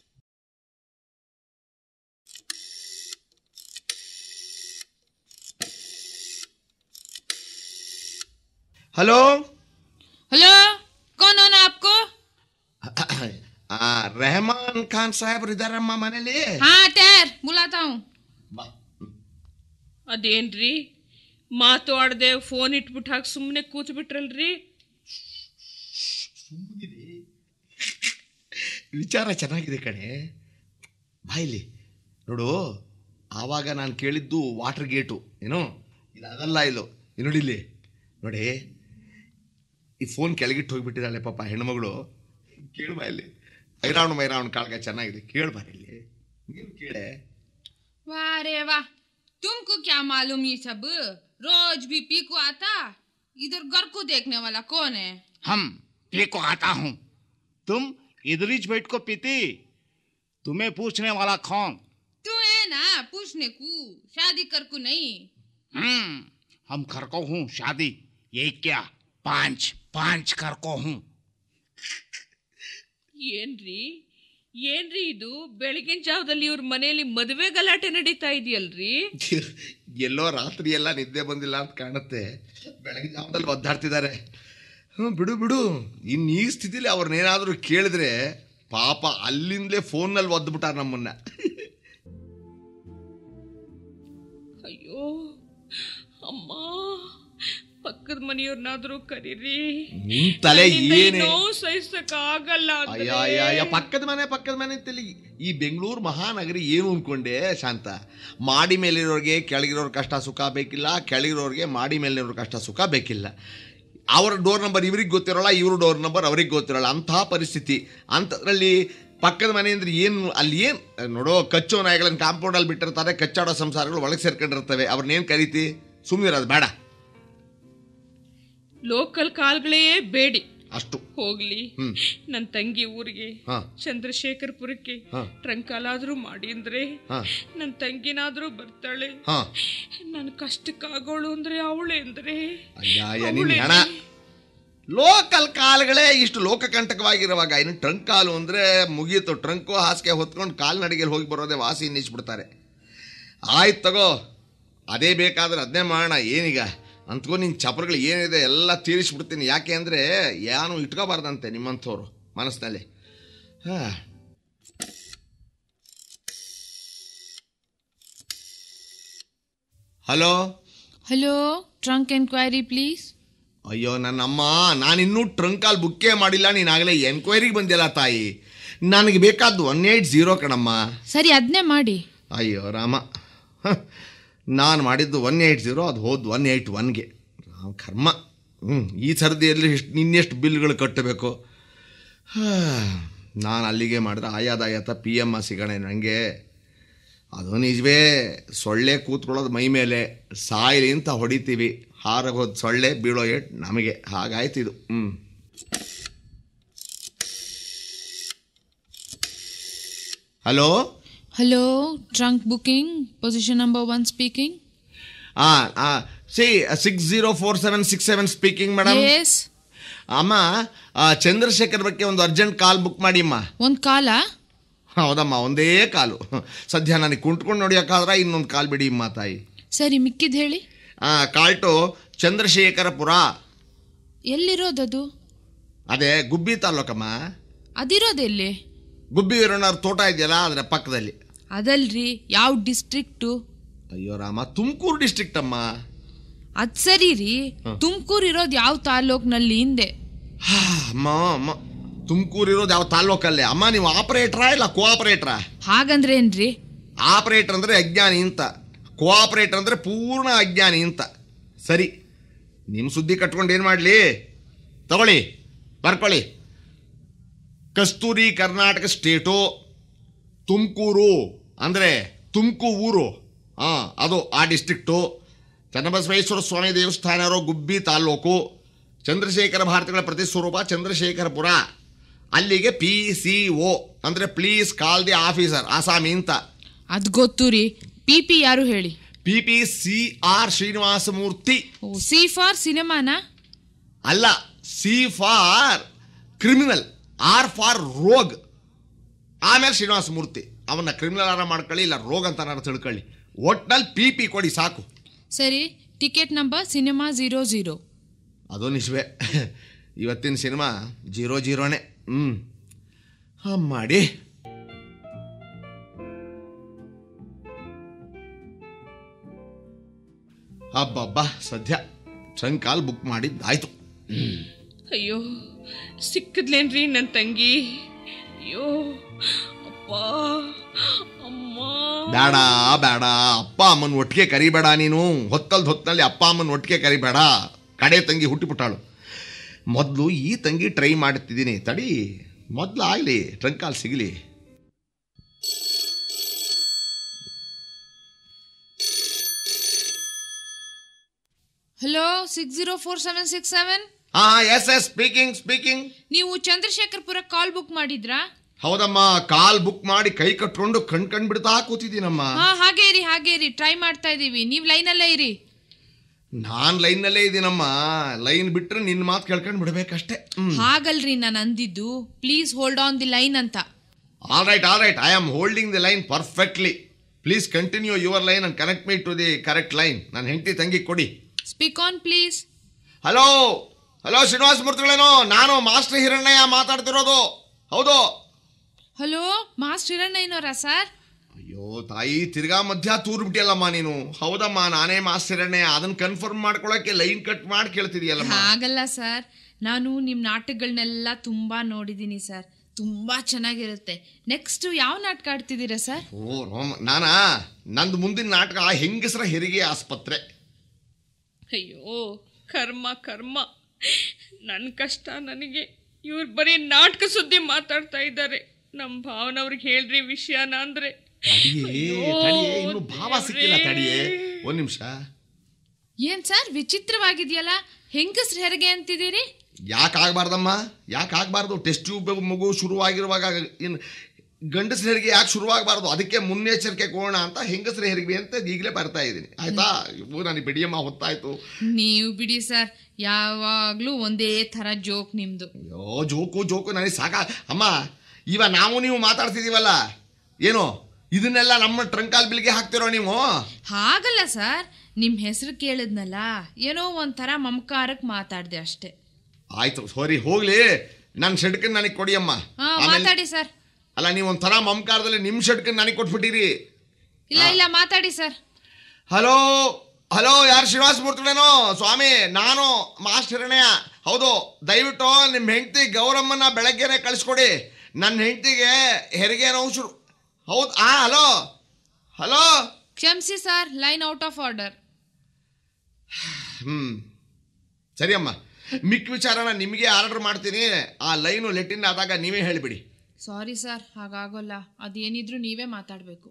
ಹಲೋ हेलो कौन हो ना आपको ಆ, ರೆಹಮಾನ್ ಖಾನ್ ಸಾಹೇಬ್ರು ಇದ್ದಾರಮ್ಮ ಮನೇಲಿ हाँ टैर बुलाता हूँ ಬಾ. ಅದೇನ್ರಿ ಮಾತಾಡ್ದೆ ಫೋನ್ ಇಟ್ಬಿಟ್ಟು ಹಾಕಿ ಸುಮ್ಮನೆ ಕೂತ್ ಬಿಟ್ರಲ್ರಿ ವಿಚಾರ ಚೆನ್ನಾಗಿದೆ ಕಣೆ ಬಾಯಿಲಿ ನೋಡು ಆವಾಗ ನಾನು ಕೇಳಿದ್ದು ವಾಟರ್ ಗೇಟು ಏನು ಇದು ಅದಲ್ಲ ಇದು ಇದು ನೋಡಿಲ್ಲಿ ನೋಡಿ ಈ ಫೋನ್ ಕೆಳಗಿಟ್ಟು ಹೋಗಿಬಿಟ್ಟಿದ್ದಾಳೆ ಪಾಪ ಹೆಣ್ಮಗಳು ಕೇಳು ಬಾಯಲ್ಲಿ ಐರಾವಣ ಮೈರಾವಣ ಕಾಳ್ಗ ಚೆನ್ನಾಗಿದೆ ಕೇಳು ಬಾಯಲ್ಲಿ ನೀನು ಕೇಳೆ वाह रे वाह तुमको क्या मालूम ये सब रोज भी पी को आता इधर घर को देखने वाला कौन है हम पी को आता हूँ तुम इधरीच बैठ को पीती तुम्हें पूछने वाला कौन तू है ना पूछने को शादी कर को नहीं हम्म हम कर को हूँ शादी ये क्या पांच पांच कर को हूँ ಏನ್ರಿ ಏನ್ರಿ ಇದು ಬೆಳಗಿನ ಜಾವದಲ್ಲಿ ಇವ್ರ ಮನೆಯಲ್ಲಿ ಮದುವೆ ಗಲಾಟೆ ನಡೀತಾ ಇದೆಯಲ್ರಿ ಎಲ್ಲೋ ರಾತ್ರಿ ಎಲ್ಲ ನಿದ್ದೆ ಬಂದಿಲ್ಲ ಅಂತ ಕಾಣುತ್ತೆ ಬೆಳಗ್ಗೆ ಜಾವದಲ್ಲಿ ಒದ್ದಾಡ್ತಿದ್ದಾರೆ ಹ್ಞೂ ಬಿಡು ಬಿಡು ಇನ್ನು ಈ ಸ್ಥಿತಿಲಿ ಅವ್ರನ್ನೇನಾದರೂ ಕೇಳಿದ್ರೆ ಪಾಪ ಅಲ್ಲಿಂದಲೇ ಫೋನ್ನಲ್ಲಿ ಒದ್ಬಿಟ್ಟಾರ ನಮ್ಮನ್ನ ಅಯ್ಯೋ ಅಮ್ಮ ಪಕ್ಕದ ಮನೆಯವ್ರನ್ನಾದ್ರೂ ಕರೀರಿ ನಿನ್ ತಲೆ ನನ್ನಿಂದ ಈ ಏನೇ ನೋವು ಸಹಿಸಕ್ ಆಗಲ್ಲ ಅಂದ್ರೆ. ಅಯ್ಯ ಅಯ್ಯ ಅಯ್ಯ ಪಕ್ಕದ ಮನೆ ಪಕ್ಕದ ಮನೆ ಅಂತಲ್ಲಿ ಈ ಬೆಂಗಳೂರು ಮಹಾನಗರಿ ಏನು ಅನ್ಕೊಂಡೆ ಶಾಂತ ಮಾಡಿ ಮೇಲಿರೋರಿಗೆ ಕೆಳಗಿರೋರ್ ಕಷ್ಟ ಸುಖ ಬೇಕಿಲ್ಲ ಕೆಳಗಿರೋರಿಗೆ ಮಾಡಿ ಮೇಲಿರೋರ್ ಕಷ್ಟ ಸುಖ ಬೇಕಿಲ್ಲ ಅವರ ಡೋರ್ ನಂಬರ್ ಇವ್ರಿಗೆ ಗೊತ್ತಿರೋಲ್ಲ ಇವ್ರ ಡೋರ್ ನಂಬರ್ ಅವ್ರಿಗೆ ಗೊತ್ತಿರೋಲ್ಲ ಅಂತಹ ಪರಿಸ್ಥಿತಿ ಅಂಥದ್ರಲ್ಲಿ ಪಕ್ಕದ ಮನೆ ಅಂದ್ರೆ ಏನು ಅಲ್ಲಿ ಏನು ನೋಡೋ ಕಚ್ಚೋ ನಾಯಿಗಳನ್ನ ಕಾಂಪೌಂಡಲ್ಲಿ ಬಿಟ್ಟಿರ್ತಾರೆ ಕಚ್ಚಾಡೋ ಸಂಸಾರಗಳು ಒಳಗೆ ಸೇರ್ಕೊಂಡಿರ್ತವೆ ಅವ್ರನ್ನೇನು ಕರೀತಿ ಸುಮ್ಮನೆ ಅದು ಬೇಡ ಲೋಕಲ್ ಕಾಲ್ಗಳೇ ಬೇಡಿ ಅಷ್ಟು ಹೋಗ್ಲಿ ಹ್ಮ್. ನನ್ನ ತಂಗಿ ಊರಿಗೆ ಹಾ. ಚಂದ್ರಶೇಖರ್ಪುರಕ್ಕೆ ಹಾ. ಟ್ರಂಕಾಲಾದ್ರೂ ಮಾಡಿ ಅಂದ್ರೆ ಹಾ. ನನ್ನ ತಂಗಿನಾದ್ರೂ ಬರ್ತಾಳೆ ಹಾಂ ನನ್ ಕಷ್ಟಕ್ಕಾಗೋಳು ಅಂದ್ರೆ ಅವಳೆ ಅಂದ್ರೆ ಅಯ್ಯ ನಿನ್ನ ಅವ್ಳೇ. ಹಣ ಲೋಕಲ್ ಕಾಲ್ಗಳೇ ಇಷ್ಟು ಲೋಕಕಂಟಕವಾಗಿರುವಾಗ ಇನ್ನು ಟ್ರಂಕ್ ಕಾಲು ಅಂದರೆ ಮುಗೀತು ಟ್ರಂಕು ಹಾಸಿಗೆ ಹೊತ್ಕೊಂಡು ಕಾಲ್ನಡಿಗೆಲಿ ಹೋಗಿ ಬರೋದೇ ವಾಸಿ ನಿಲ್ಲಿಸ್ಬಿಡ್ತಾರೆ ಆಯ್ತು ತಗೋ ಅದೇ ಬೇಕಾದ್ರೆ ಅದನ್ನೇ ಮಾಡೋಣ ಏನೀಗ ಅಂತ್ಕೋ ನಿನ್ನ ಚಪರಗಳು ಏನಿದೆ ಎಲ್ಲ ತೀರಿಸ್ಬಿಡ್ತೀನಿ ಯಾಕೆ ಅಂದರೆ ಏನು ಇಟ್ಕೋಬಾರ್ದಂತೆ ನಿಮ್ಮಂಥವ್ರು ಮನಸ್ಸಿನಲ್ಲಿ ಹಾಂ hello hello trunk enquiry please ಅಯ್ಯೋ ನನ್ನಮ್ಮ ನಾನಿನ್ನೂ ಟ್ರಂಕಾಲ್ ಬುಕ್ಕೇ ಮಾಡಿಲ್ಲ ನೀನಾಗಲೇ ಎನ್ಕ್ವೈರಿಗೆ ಬಂದಿಲ್ಲ ತಾಯಿ ನನಗೆ ಬೇಕಾದ್ದು ಒನ್ ಏಯ್ಟ್ ಝೀರೋ ಕಣಮ್ಮ ಸರಿ ಅದನ್ನೇ ಮಾಡಿ ಅಯ್ಯೋ ರಾಮ ನಾನು ಮಾಡಿದ್ದು ಒನ್ ಏಯ್ಟ್ ಝೀರೋ ಅದು ಹೋದ್ ಒನ್ ಏಯ್ಟ್ ಒನ್ಗೆ ರಾಮ ಕರ್ಮ ಹ್ಞೂ ಈ ಸರದಿಯಲ್ಲಿ ಎಷ್ಟು ಇನ್ನೆಷ್ಟು ಬಿಲ್ಗಳು ಕಟ್ಟಬೇಕು ನಾನು ಅಲ್ಲಿಗೆ ಮಾಡಿದ್ರೆ ಆಯಾದಾಯತ ಪಿ ಎಮ್ ಸಿಗೋಣ ನನಗೆ ಅದು ನಿಜವೇ ಸೊಳ್ಳೆ ಕೂತ್ಕೊಳ್ಳೋದು ಮೈ ಮೇಲೆ ಸಾಯಿಲಿ ಅಂತ ಹೊಡಿತೀವಿ ಹಾರಗೋದು ಸೊಳ್ಳೆ ಬೀಳೋ ಏಟ್ ನಮಗೆ ಹಾಗಾಯ್ತು ಇದು ಹ್ಞೂ hello hello trunk booking position number one speaking ಹಾಂ ಹಾಂ C six zero four seven six seven speaking madam yes ಅಮ್ಮ ಆ, ಚಂದ್ರಶೇಖರ್ ಬಗ್ಗೆ ಒಂದು ಅರ್ಜೆಂಟ್ ಕಾಲ್ ಬುಕ್ ಮಾಡಿ ಅಮ್ಮ ಒಂದ್ ಕಾಲ ಹೌದಮ್ಮ ಒಂದೇ ಕಾಲು ಸದ್ಯ ನನಗೆ ಕುಂಟ್ಕೊಂಡು ನೋಡಿಯೋಕ್ಕಾದ್ರೆ ಇನ್ನೊಂದು ಕಾಲ್ ಬಿಡಿ ಅಮ್ಮ ತಾಯಿ ಸರಿ ಮಿಕ್ಕಿದ್ ಹೇಳಿ ಆ, ಕಾಲ್ಟು ಚಂದ್ರಶೇಖರಪುರ ಎಲ್ಲಿರೋದದು ಅದೇ ಗುಬ್ಬಿ ತಾಲ್ಲೂಕಮ್ಮ ಅದಿರೋದೆಲ್ಲಿ ಗುಬ್ಬಿ ವೀರಣ್ಣವ್ರ ತೋಟ ಇದೆಯಲ್ಲ ಅದರ ಪಕ್ಕದಲ್ಲಿ ಅದಲ್ರಿ ಯಾವ ಡಿಸ್ಟ್ರಿಕ್ಟು ಅಯ್ಯೋ ರಾಮ ತುಮಕೂರು ಡಿಸ್ಟ್ರಿಕ್ಟ್ ಅಮ್ಮ ಅದ್ ಸರಿ ರೀ ತುಮಕೂರು ಇರೋದು ಯಾವ ತಾಲೂಕ್ನಲ್ಲಿ ಹಿಂದೆ ಹಾ, ಅಮ್ಮ ಅಮ್ಮ ತುಮಕೂರು ಇರೋದು ಯಾವ ತಾಲ್ಲೂಕಲ್ಲೇ ಅಮ್ಮ ನೀವು ಆಪರೇಟ್ರಾ ಇಲ್ಲ ಕೋಆಪರೇಟ್ರಾ ಹಾಗಂದ್ರೇನ್ರಿ ಆಪರೇಟರ್ ಅಂದರೆ ಅಜ್ಞಾನಿ ಅಂತ ಕೋಆಪರೇಟರ್ ಅಂದರೆ ಪೂರ್ಣ ಅಜ್ಞಾನಿ ಅಂತ ಸರಿ ನಿಮ್ಮ ಸುದ್ದಿ ಕಟ್ಕೊಂಡು ಏನು ಮಾಡಲಿ ತಗೊಳ್ಳಿ ಬರ್ಕೊಳ್ಳಿ ಕಸ್ತೂರಿ ಕರ್ನಾಟಕ ಸ್ಟೇಟು ತುಮಕೂರು ಅಂದರೆ ತುಮಕು ಊರು ಹಾಂ ಅದು ಆ ಡಿಸ್ಟ್ರಿಕ್ಟು ಚನ್ನಬಸವೇಶ್ವರ ಸ್ವಾಮಿ ದೇವಸ್ಥಾನ ಇರೋ ಗುಬ್ಬಿ ತಾಲ್ಲೂಕು ಚಂದ್ರಶೇಖರ ಭಾರತಿಗಳ ಪ್ರತಿಸ್ವರೂಪ ಚಂದ್ರಶೇಖರಪುರ ಅಲ್ಲಿಗೆ ಪಿ ಸಿ ಒ ಅಂದರೆ ಪ್ಲೀಸ್ ಕಾಲ್ ದಿ ಆಫೀಸರ್ ಆಸಾಮಿ ಅಂತ ಅದ್ ಗೊತ್ತು ರೀ ಪಿ ಪಿ ಯಾರು ಹೇಳಿ P P C R Srinivasa Murthy O C for ಸಿನಿಮಾನಾ ಅಲ್ಲ C for criminal R for rogue ಆಮೇಲೆ ಶ್ರೀನಿವಾಸ ಮೂರ್ತಿ ಅವನ್ನ ಕ್ರಿಮಿನಲ್ ಆರ ಮಾಡ್ಕೊಳ್ಳಿ ಇಲ್ಲ ರೋಗ್ ಅಂತ ನಾನು ತಿಳ್ಕೊಳ್ಳಿ ಒಟ್ನಲ್ಲಿ ಪಿ ಪಿ ಕೊಡಿ ಸಾಕು ಸರಿ ticket number cinema zero zero ಅದು ನಿಜವೇ ಇವತ್ತಿನ ಸಿನಿಮಾ ಜೀರೋ ಜೀರೋನೇ ಹ್ಞೂ ಹಾಂ ಮಾಡಿ ಹಬ್ಬಬ್ಬ ಸದ್ಯ ಟ್ರಂಕಾಲ್ ಬುಕ್ ಮಾಡಿದ್ದಾಯ್ತು ಅಯ್ಯೋ ಸಿಕ್ಕದ್ಲೇನ್ರಿ ನನ್ನ ತಂಗಿ ಅಯ್ಯೋ ಅಪ್ಪ ಅಮ್ಮ ಬೇಡ ಬೇಡ ಅಪ್ಪ ಅಮ್ಮನ ಒಟ್ಟಿಗೆ ಕರಿಬೇಡ ನೀನು ಹೊತ್ತಲ್ದ ಹೊತ್ತಲ್ಲಿ ಅಪ್ಪ ಅಮ್ಮನ ಒಟ್ಟಿಗೆ ಕರಿಬೇಡ ಕಡೆ ತಂಗಿ ಹುಟ್ಟಿಬಿಟ್ಟಾಳು ಮೊದಲು ಈ ತಂಗಿ ಟ್ರೈ ಮಾಡುತ್ತಿದ್ದೀನಿ ತಡಿ ಮೊದಲು ಆಗಲಿ ಟ್ರಂಕಾಲ್ ಸಿಗಲಿ hello six zero four seven six seven ಹಾ ಎಸ್ ಎಸ್ ಸ್ಪೀಕಿಂಗ್ ಸ್ಪೀಕಿಂಗ್ ನೀವು ಚಂದ್ರಶೇಖರ್ಪುರ ಕಾಲ್ ಬುಕ್ ಮಾಡಿದ್ರಾ ಹೌದಮ್ಮ ಕಾಲ್ ಬುಕ್ ಮಾಡಿ ಕೈ ಕಟ್ಕೊಂಡು ಕಣ್ ಕಣ್ ಬಿಡ್ತಾ ಕೂತಿದ್ದೀನಮ್ಮ ಹಾ ಹಾಗೆ ಇರಿ ಹಾಗೆ ಇರಿ ಟ್ರೈ ಮಾಡ್ತಾ ಇದೀವಿ ನೀವು ಲೈನಲ್ಲೇ ಇರಿ ನಾನ್ ಲೈನ್ನಲ್ಲೇ ಇದ್ದೀನಮ್ಮ ಲೈನ್ ಬಿಟ್ರೆ ನಿನ್ನ ಮಾತು ಕೇಳ್ಕೊಂಡು ಬಿಡ್ಬೇಕಷ್ಟೇ ಹ್ಮ್ ಹಾಗಲ್ರಿ ನಾನು ಅಂದಿದ್ದು please hold on the line ಅಂತ all right all right I am holding the line perfectly please continue your line and connect me to the correct line ನನ್ನ ಹೆಂಡತಿ ತಂಗಿ ಕೊಡಿ speak on please hello hello Srinivasa ಮೂರ್ತಿಗಳೇನೋ ನಾನು ಮಾಸ್ಟರ್ ಹಿರಣ್ಣಯ್ಯ ಮಾತಾಡ್ತಿರೋದು ಹೌದು ಹಲೋ ಮಾಸ್ಟರ್ ಹಿರಣ್ಣಯ್ಯನವರಾ ಸರ್ ಅಯ್ಯೋ ತಾಯಿ ತಿರ್ಗಾ ಮಧ್ಯ ತೂರ್ ಬಿಟ್ಟಿಯಲ್ಲಮ್ಮ ನೀನು ಹೌದಮ್ಮ ನಾನೇ ಮಾಸ್ಟರ್ ಹಿರಣ್ಣಯ್ಯ ಅದನ್ನ ಕನ್ಫರ್ಮ್ ಮಾಡ್ಕೊಳಕ್ಕೆ ಲೈನ್ ಕಟ್ ಮಾಡಿ ಕೇಳ್ತಿದೀಯಲ್ಲಮ್ಮ ಹಾಗಲ್ಲ ಸರ್ ನಾನು ನಿಮ್ಮ ನಾಟಕಗಳನ್ನೆಲ್ಲ ತುಂಬಾ ನೋಡಿದ್ದೀನಿ ಸರ್ ತುಂಬಾ ಚೆನ್ನಾಗಿರುತ್ತೆ ನೆಕ್ಸ್ಟ್ ಯಾವ ನಾಟಕ ಆಡ್ತಿದ್ದೀರಾ ಸರ್ ಓ ರೋಮ ನಾನಾ ನಂದು ಮುಂದಿನ ನಾಟಕ ಹೆಂಗಸರ ಹೆರಿಗೆ ಆಸ್ಪತ್ರೆ ಅಯ್ಯೋ ಕರ್ಮ ಕರ್ಮ ನನ್ನ ಕಷ್ಟ ನನಗೆ ಇವ್ರು ಬರೀ ನಾಟಕ ಸುದ್ದಿ ಮಾತಾಡ್ತಾ ಇದ್ದಾರೆ ನಮ್ಮ ಭಾವನವ್ರಿಗೆ ಹೇಳ್ರಿ ವಿಷಯನ ಅಂದ್ರೆ ತಡಿಯೇ ಅಯ್ಯೋ, ತಡಿಯೇ ಇನ್ನು ಭಾವ ಸಿಕ್ಕಿಲ್ಲ ತಡಿಯೇ ದೇವ್ರೇ. ಒಂದ್ ನಿಮಿಷ ಏನ್ ಸರ್ ವಿಚಿತ್ರವಾಗಿದೆಯಲ್ಲ ಹೆಂಗಸ್ರ ಹೆರಿಗೆ ಅಂತಿದ್ದೀರಿ ಯಾಕೆ ಆಗ್ಬಾರ್ದಮ್ಮ ಯಾಕೆ ಆಗ್ಬಾರ್ದು ಟೆಸ್ಟ್ ಟ್ಯೂಬ್ ಮಗು ಶುರುವಾಗಿರುವಾಗ ಇನ್ನು ಗಂಡಸ್ರ ಹೆರಿಗೆ ಯಾಕೆ ಶುರುವಾಗಬಾರ್ದು ಅದಕ್ಕೆ ಮುನ್ನೆಚ್ಚರಿಕೆ ಕೋಣ ಅಂತ ಹೆಂಗಸ್ರ ಹೆರಿಗೆ ಅಂತ ಈಗಲೇ ಬರ್ತಾ ಇದ್ದೀನಿ ಆಯ್ತಾ ಇವು ನನಗೆ ಬಿಡಿಯಮ್ಮ ಹೊತ್ತಾಯ್ತು ನೀವು ಬಿಡಿ ಸರ್ ಯಾವಾಗ್ಲೂ ಒಂದೇ ತರ ಜೋಕ್ ನಿಮ್ದು ಅಯ್ಯೋ ಜೋಕು ಜೋಕು ನನಗೆ ಸಾಕ ಅಮ್ಮ ಇವ ನಾವು ನೀವು ಮಾತಾಡ್ತಿದೀವಲ್ಲ ಏನು ಇದನ್ನೆಲ್ಲ ನಮ್ಮ ಟ್ರಂಕಾಲ್ ಬಿಲ್ಗೆ ಹಾಕ್ತಿರೋ ನೀವು ಹಾಗಲ್ಲ ಸರ್ ನಿಮ್ ಹೆಸರು ಕೇಳಿದ್ನಲ್ಲ ಏನೋ ಒಂಥರ ಮಮಕಾರಕ್ ಮಾತಾಡ್ದೆ ಅಷ್ಟೇ ಆಯ್ತು ಸಾರಿ ಹೋಗ್ಲಿ ನನ್ನ ಶೆಡ್ಕನ್ ನನಗೆ ಕೊಡಿಯಮ್ಮ ಹಾ ಆಮೇಲೆ ಮಾತಾಡಿ ಸರ್ ಅಲ್ಲ ನೀವು ಒಂಥರ ಮಮಕಾರದಲ್ಲಿ ನಿಮ್ಮ ಶೆಡ್ಕನ್ ನನಗೆ ಕೊಟ್ಬಿಟ್ಟಿರಿ ಇಲ್ಲ ಇಲ್ಲ ಮಾತಾಡಿ ಸರ್ ಹಲೋ ಹಲೋ ಯಾರು ಶ್ರೀನಿವಾಸ ಮೂರ್ತಿಗಳೇನೋ ಸ್ವಾಮಿ ನಾನು ಮಾಸ್ಟರಣ್ಣಯ್ಯ ಹೌದು ದಯವಿಟ್ಟು ನಿಮ್ಮ ಹೆಂಡತಿ ಗೌರಮ್ಮನ ಬೆಳಗ್ಗೆನೆ ಕಳಿಸ್ಕೊಡಿ ನನ್ನ ಹೆಂಡತಿಗೆ ಹೆರಿಗೆ ನೋವು ಶುರು ಹೌದು ಆ ಹಲೋ ಹಲೋ ಕ್ಷಮಿಸಿ sir line out of order ಹ್ಞೂ ಸರಿ ಅಮ್ಮ ಮಿಕ್ಕ ವಿಚಾರನ ನಿಮಗೆ ಆರ್ಡರ್ ಮಾಡ್ತೀನಿ ಆ ಲೈನು ಲೆಟ್ಟಿನ್ ಆದಾಗ ನೀವೇ ಹೇಳಿಬಿಡಿ ಸಾರಿ ಸರ್ ಹಾಗಾಗೋಲ್ಲ ಅದೇನಿದ್ರು ನೀವೇ ಮಾತಾಡಬೇಕು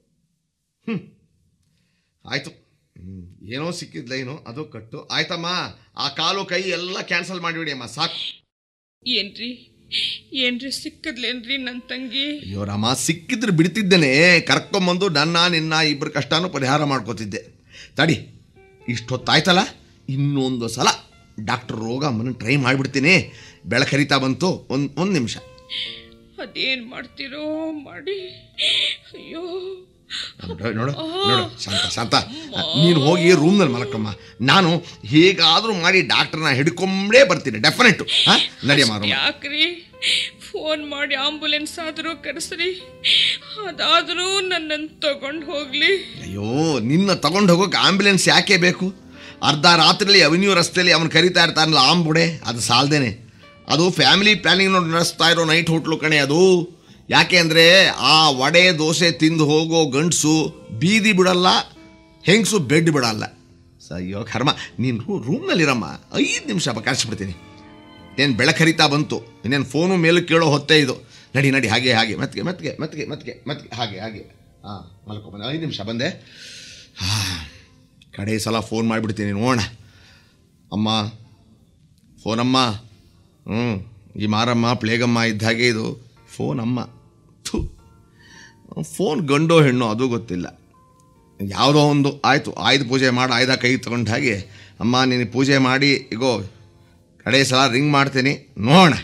ಆಯಿತು ಏನೋ ಸಿಕ್ಕಿದ ಲೈನು ಅದು ಕಟ್ಟು ಆಯ್ತಮ್ಮ ಆ ಕಾಲು ಕೈ ಎಲ್ಲ ಕ್ಯಾನ್ಸಲ್ ಮಾಡಿಬಿಡಿ ಅಮ್ಮ ಸಾಕು ಏನ್ರಿ ಏನ್ರಿ ಸಿಕ್ಕದ್ಲೇನ್ರಿ ನನ್ನ ತಂಗಿ ಅಯ್ಯೋ ರಾಮ ಸಿಕ್ಕಿದ್ರೆ ಬಿಡ್ತಿದ್ದೇನೆ ಕರ್ಕೊಂಬಂದು ನನ್ನ ನಿನ್ನ ಇಬ್ಬರ ಕಷ್ಟನೂ ಪರಿಹಾರ ಮಾಡ್ಕೋತಿದ್ದೆ ತಡಿ ಇಷ್ಟೊತ್ತಾಯ್ತಲ್ಲ ಇನ್ನೊಂದು ಸಲ ಡಾಕ್ಟರ್ ರೋಗಮ್ಮನ ಟ್ರೈ ಮಾಡಿಬಿಡ್ತೀನಿ ಬೆಳಕರಿತಾ ಬಂತು ಒಂದು ಒಂದು ನಿಮಿಷ ಅದೇನ್ ಮಾಡ್ತೀರೋ ಮಾಡಿ ಅಯ್ಯೋ ನೋಡು ನೋಡು ನೋಡು ಶಾಂತ ಶಾಂತ ನೀನು ಹೋಗಿ ರೂಮ್ನಲ್ಲಿ ಮಲಕಮ್ಮ ನಾನು ಹೇಗಾದರೂ ಮಾಡಿ ಡಾಕ್ಟರ್ನ ಹಿಡ್ಕೊಂಬೇ ಬರ್ತೀನಿ ಡೆಫಿನೆಟ್ಟು ಹಾಂ ನಡಿಯಮ್ಮ ರೂಮ್ ಯಾಕ್ರಿ ಫೋನ್ ಮಾಡಿ ಆಂಬುಲೆನ್ಸ್ ಆದರೂ ಕರೆಸ್ರಿ ಅದಾದರೂ ನನ್ನನ್ನು ತಗೊಂಡು ಹೋಗ್ಲಿ ಅಯ್ಯೋ ನಿನ್ನ ತಗೊಂಡು ಹೋಗೋಕೆ ಆಂಬ್ಯುಲೆನ್ಸ್ ಯಾಕೆ ಬೇಕು ಅರ್ಧ ರಾತ್ರಿಲಿ ಅವೆನ್ಯೂ ರಸ್ತೆಯಲ್ಲಿ ಅವನು ಕರಿತಾ ಇರ್ತಾನಲ್ಲ ಆಂಬುಡೆ ಅದು ಸಾಲ್ದೇನೆ ಅದು ಫ್ಯಾಮಿಲಿ ಪ್ಲಾನಿಂಗ್ ನೋಡಿ ನಡೆಸ್ತಾ ಇರೋ ನೈಟ್ ಹೋಟ್ಲು ಕಣೆ ಅದು ಯಾಕೆ ಅಂದರೆ ಆ ವಡೆ ದೋಸೆ ತಿಂದು ಹೋಗೋ ಗಂಡಸು ಬೀದಿ ಬಿಡಲ್ಲ ಹೆಂಗಸು ಬೆಡ್ ಬಿಡಲ್ಲ ಸ ಅಯ್ಯೋ ಕರ್ಮ ನೀನು ರೂಮ್ನಲ್ಲಿರಮ್ಮ ಐದು ನಿಮಿಷ ಕರೆಸ್ಬಿಡ್ತೀನಿ ಏನು ಬೆಳಕರಿತಾ ಬಂತು ಇನ್ನೇನು ಫೋನು ಮೇಲೂ ಕೇಳೋ ಹೊತ್ತೇ ಇದು ನಡಿ ನಡಿ ಹಾಗೆ ಹಾಗೆ ಮೆತ್ಗೆ ಮೆತ್ಗೆ ಮೆತ್ಗೆ ಮೆತ್ಗೆ ಮೆತ್ಗೆ ಹಾಗೆ ಹಾಗೆ ಹಾಂ ಮಲ್ಕೊ ಬಂದೆ ಐದು ನಿಮಿಷ ಬಂದೆ ಹಾಂ ಕಡೆ ಸಲ ಫೋನ್ ಮಾಡಿಬಿಡ್ತೀನಿ ನೋಡೋಣ ಅಮ್ಮ ಫೋನಮ್ಮ ಹ್ಞೂ ಈ ಮಾರಮ್ಮ ಪ್ಲೇಗಮ್ಮ ಇದ್ದ ಹಾಗೆ ಇದು ಫೋನ್ ಅಮ್ಮ ಥು ಫೋನ್ ಗಂಡೋ ಹೆಣ್ಣೋ ಅದು ಗೊತ್ತಿಲ್ಲ ಯಾವುದೋ ಒಂದು ಆಯಿತು ಆಯ್ದು ಪೂಜೆ ಮಾಡಿ ಆಯ್ದ ಕೈ ತಗೊಂಡ ಹಾಗೆ ಅಮ್ಮ ನೀನು ಪೂಜೆ ಮಾಡಿ ಇಗೋ ಕಡೆ ಸಲ ರಿಂಗ್ ಮಾಡ್ತೀನಿ ನೋಡೋಣ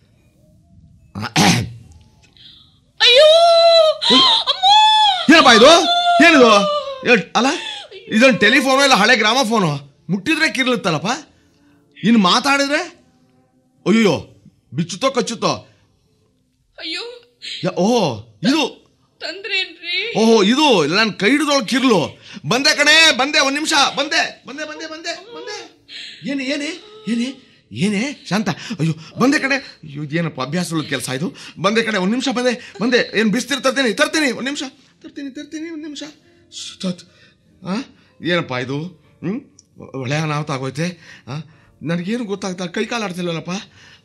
ಅಯ್ಯೋ ಏನಪ್ಪ ಇದು ಏನಿದು ಏ- ಅಲ್ಲ ಇದೊಂದು ಟೆಲಿಫೋನು ಇಲ್ಲ ಹಳೆ ಗ್ರಾಮಫೋನು ಮುಟ್ಟಿದ್ರೆ ಕಿರ್ಲುತ್ತಲ್ಲಪ್ಪ ಇನ್ನು ಮಾತಾಡಿದ್ರೆ ಅಯ್ಯೋ ಬಿಚ್ಚುತ್ತೋ ಕಚ್ಚುತ್ತೋ ಅಯ್ಯೋ ಯಾ- ಓಹೋ ಇದು ತಂದ್ರೇನ್ರಿ ಓಹೋ ಇದು ನನ್ನ ಕೈ ಹಿಡಿದೊಳಗೆ ಕಿರ್ಲು ಬಂದೆ ಕಣೆ ಬಂದೆ ಒಂದು ನಿಮಿಷ ಬಂದೆ ಬಂದೆ ಬಂದೆ ಬಂದೆ ಬಂದೆ ಏನೇ ಏನೇ ಏನೇ ಏನೇ ಶಾಂತ ಅಯ್ಯೋ ಬಂದೆ ಕಡೆ ಅಯ್ಯೋ ಏನಪ್ಪ ಅಭ್ಯಾಸದ ಕೆಲಸ ಇದು ಬಂದೆ ಕಡೆ ಒಂದು ನಿಮಿಷ ಬಂದೆ ಬಂದೆ ಏನು ಬಿಸ್ತಿರ್ ತರ್ತೀನಿ ತರ್ತೀನಿ ಒಂದು ನಿಮಿಷ ತರ್ತೀನಿ ತರ್ತೀನಿ ಒಂದು ನಿಮಿಷ ಹಾಂ ಏನಪ್ಪ ಇದು ಹ್ಞೂ ಒಳ್ಳೆಯ ಅನಾಹುತ ಆಗೋಯ್ತೆ ಹಾಂ ನನಗೇನು ಗೊತ್ತಾಗ್ತಾ ಕೈ ಕಾಲು ಆಡ್ತಿಲ್ವಲ್ಲಪ್ಪ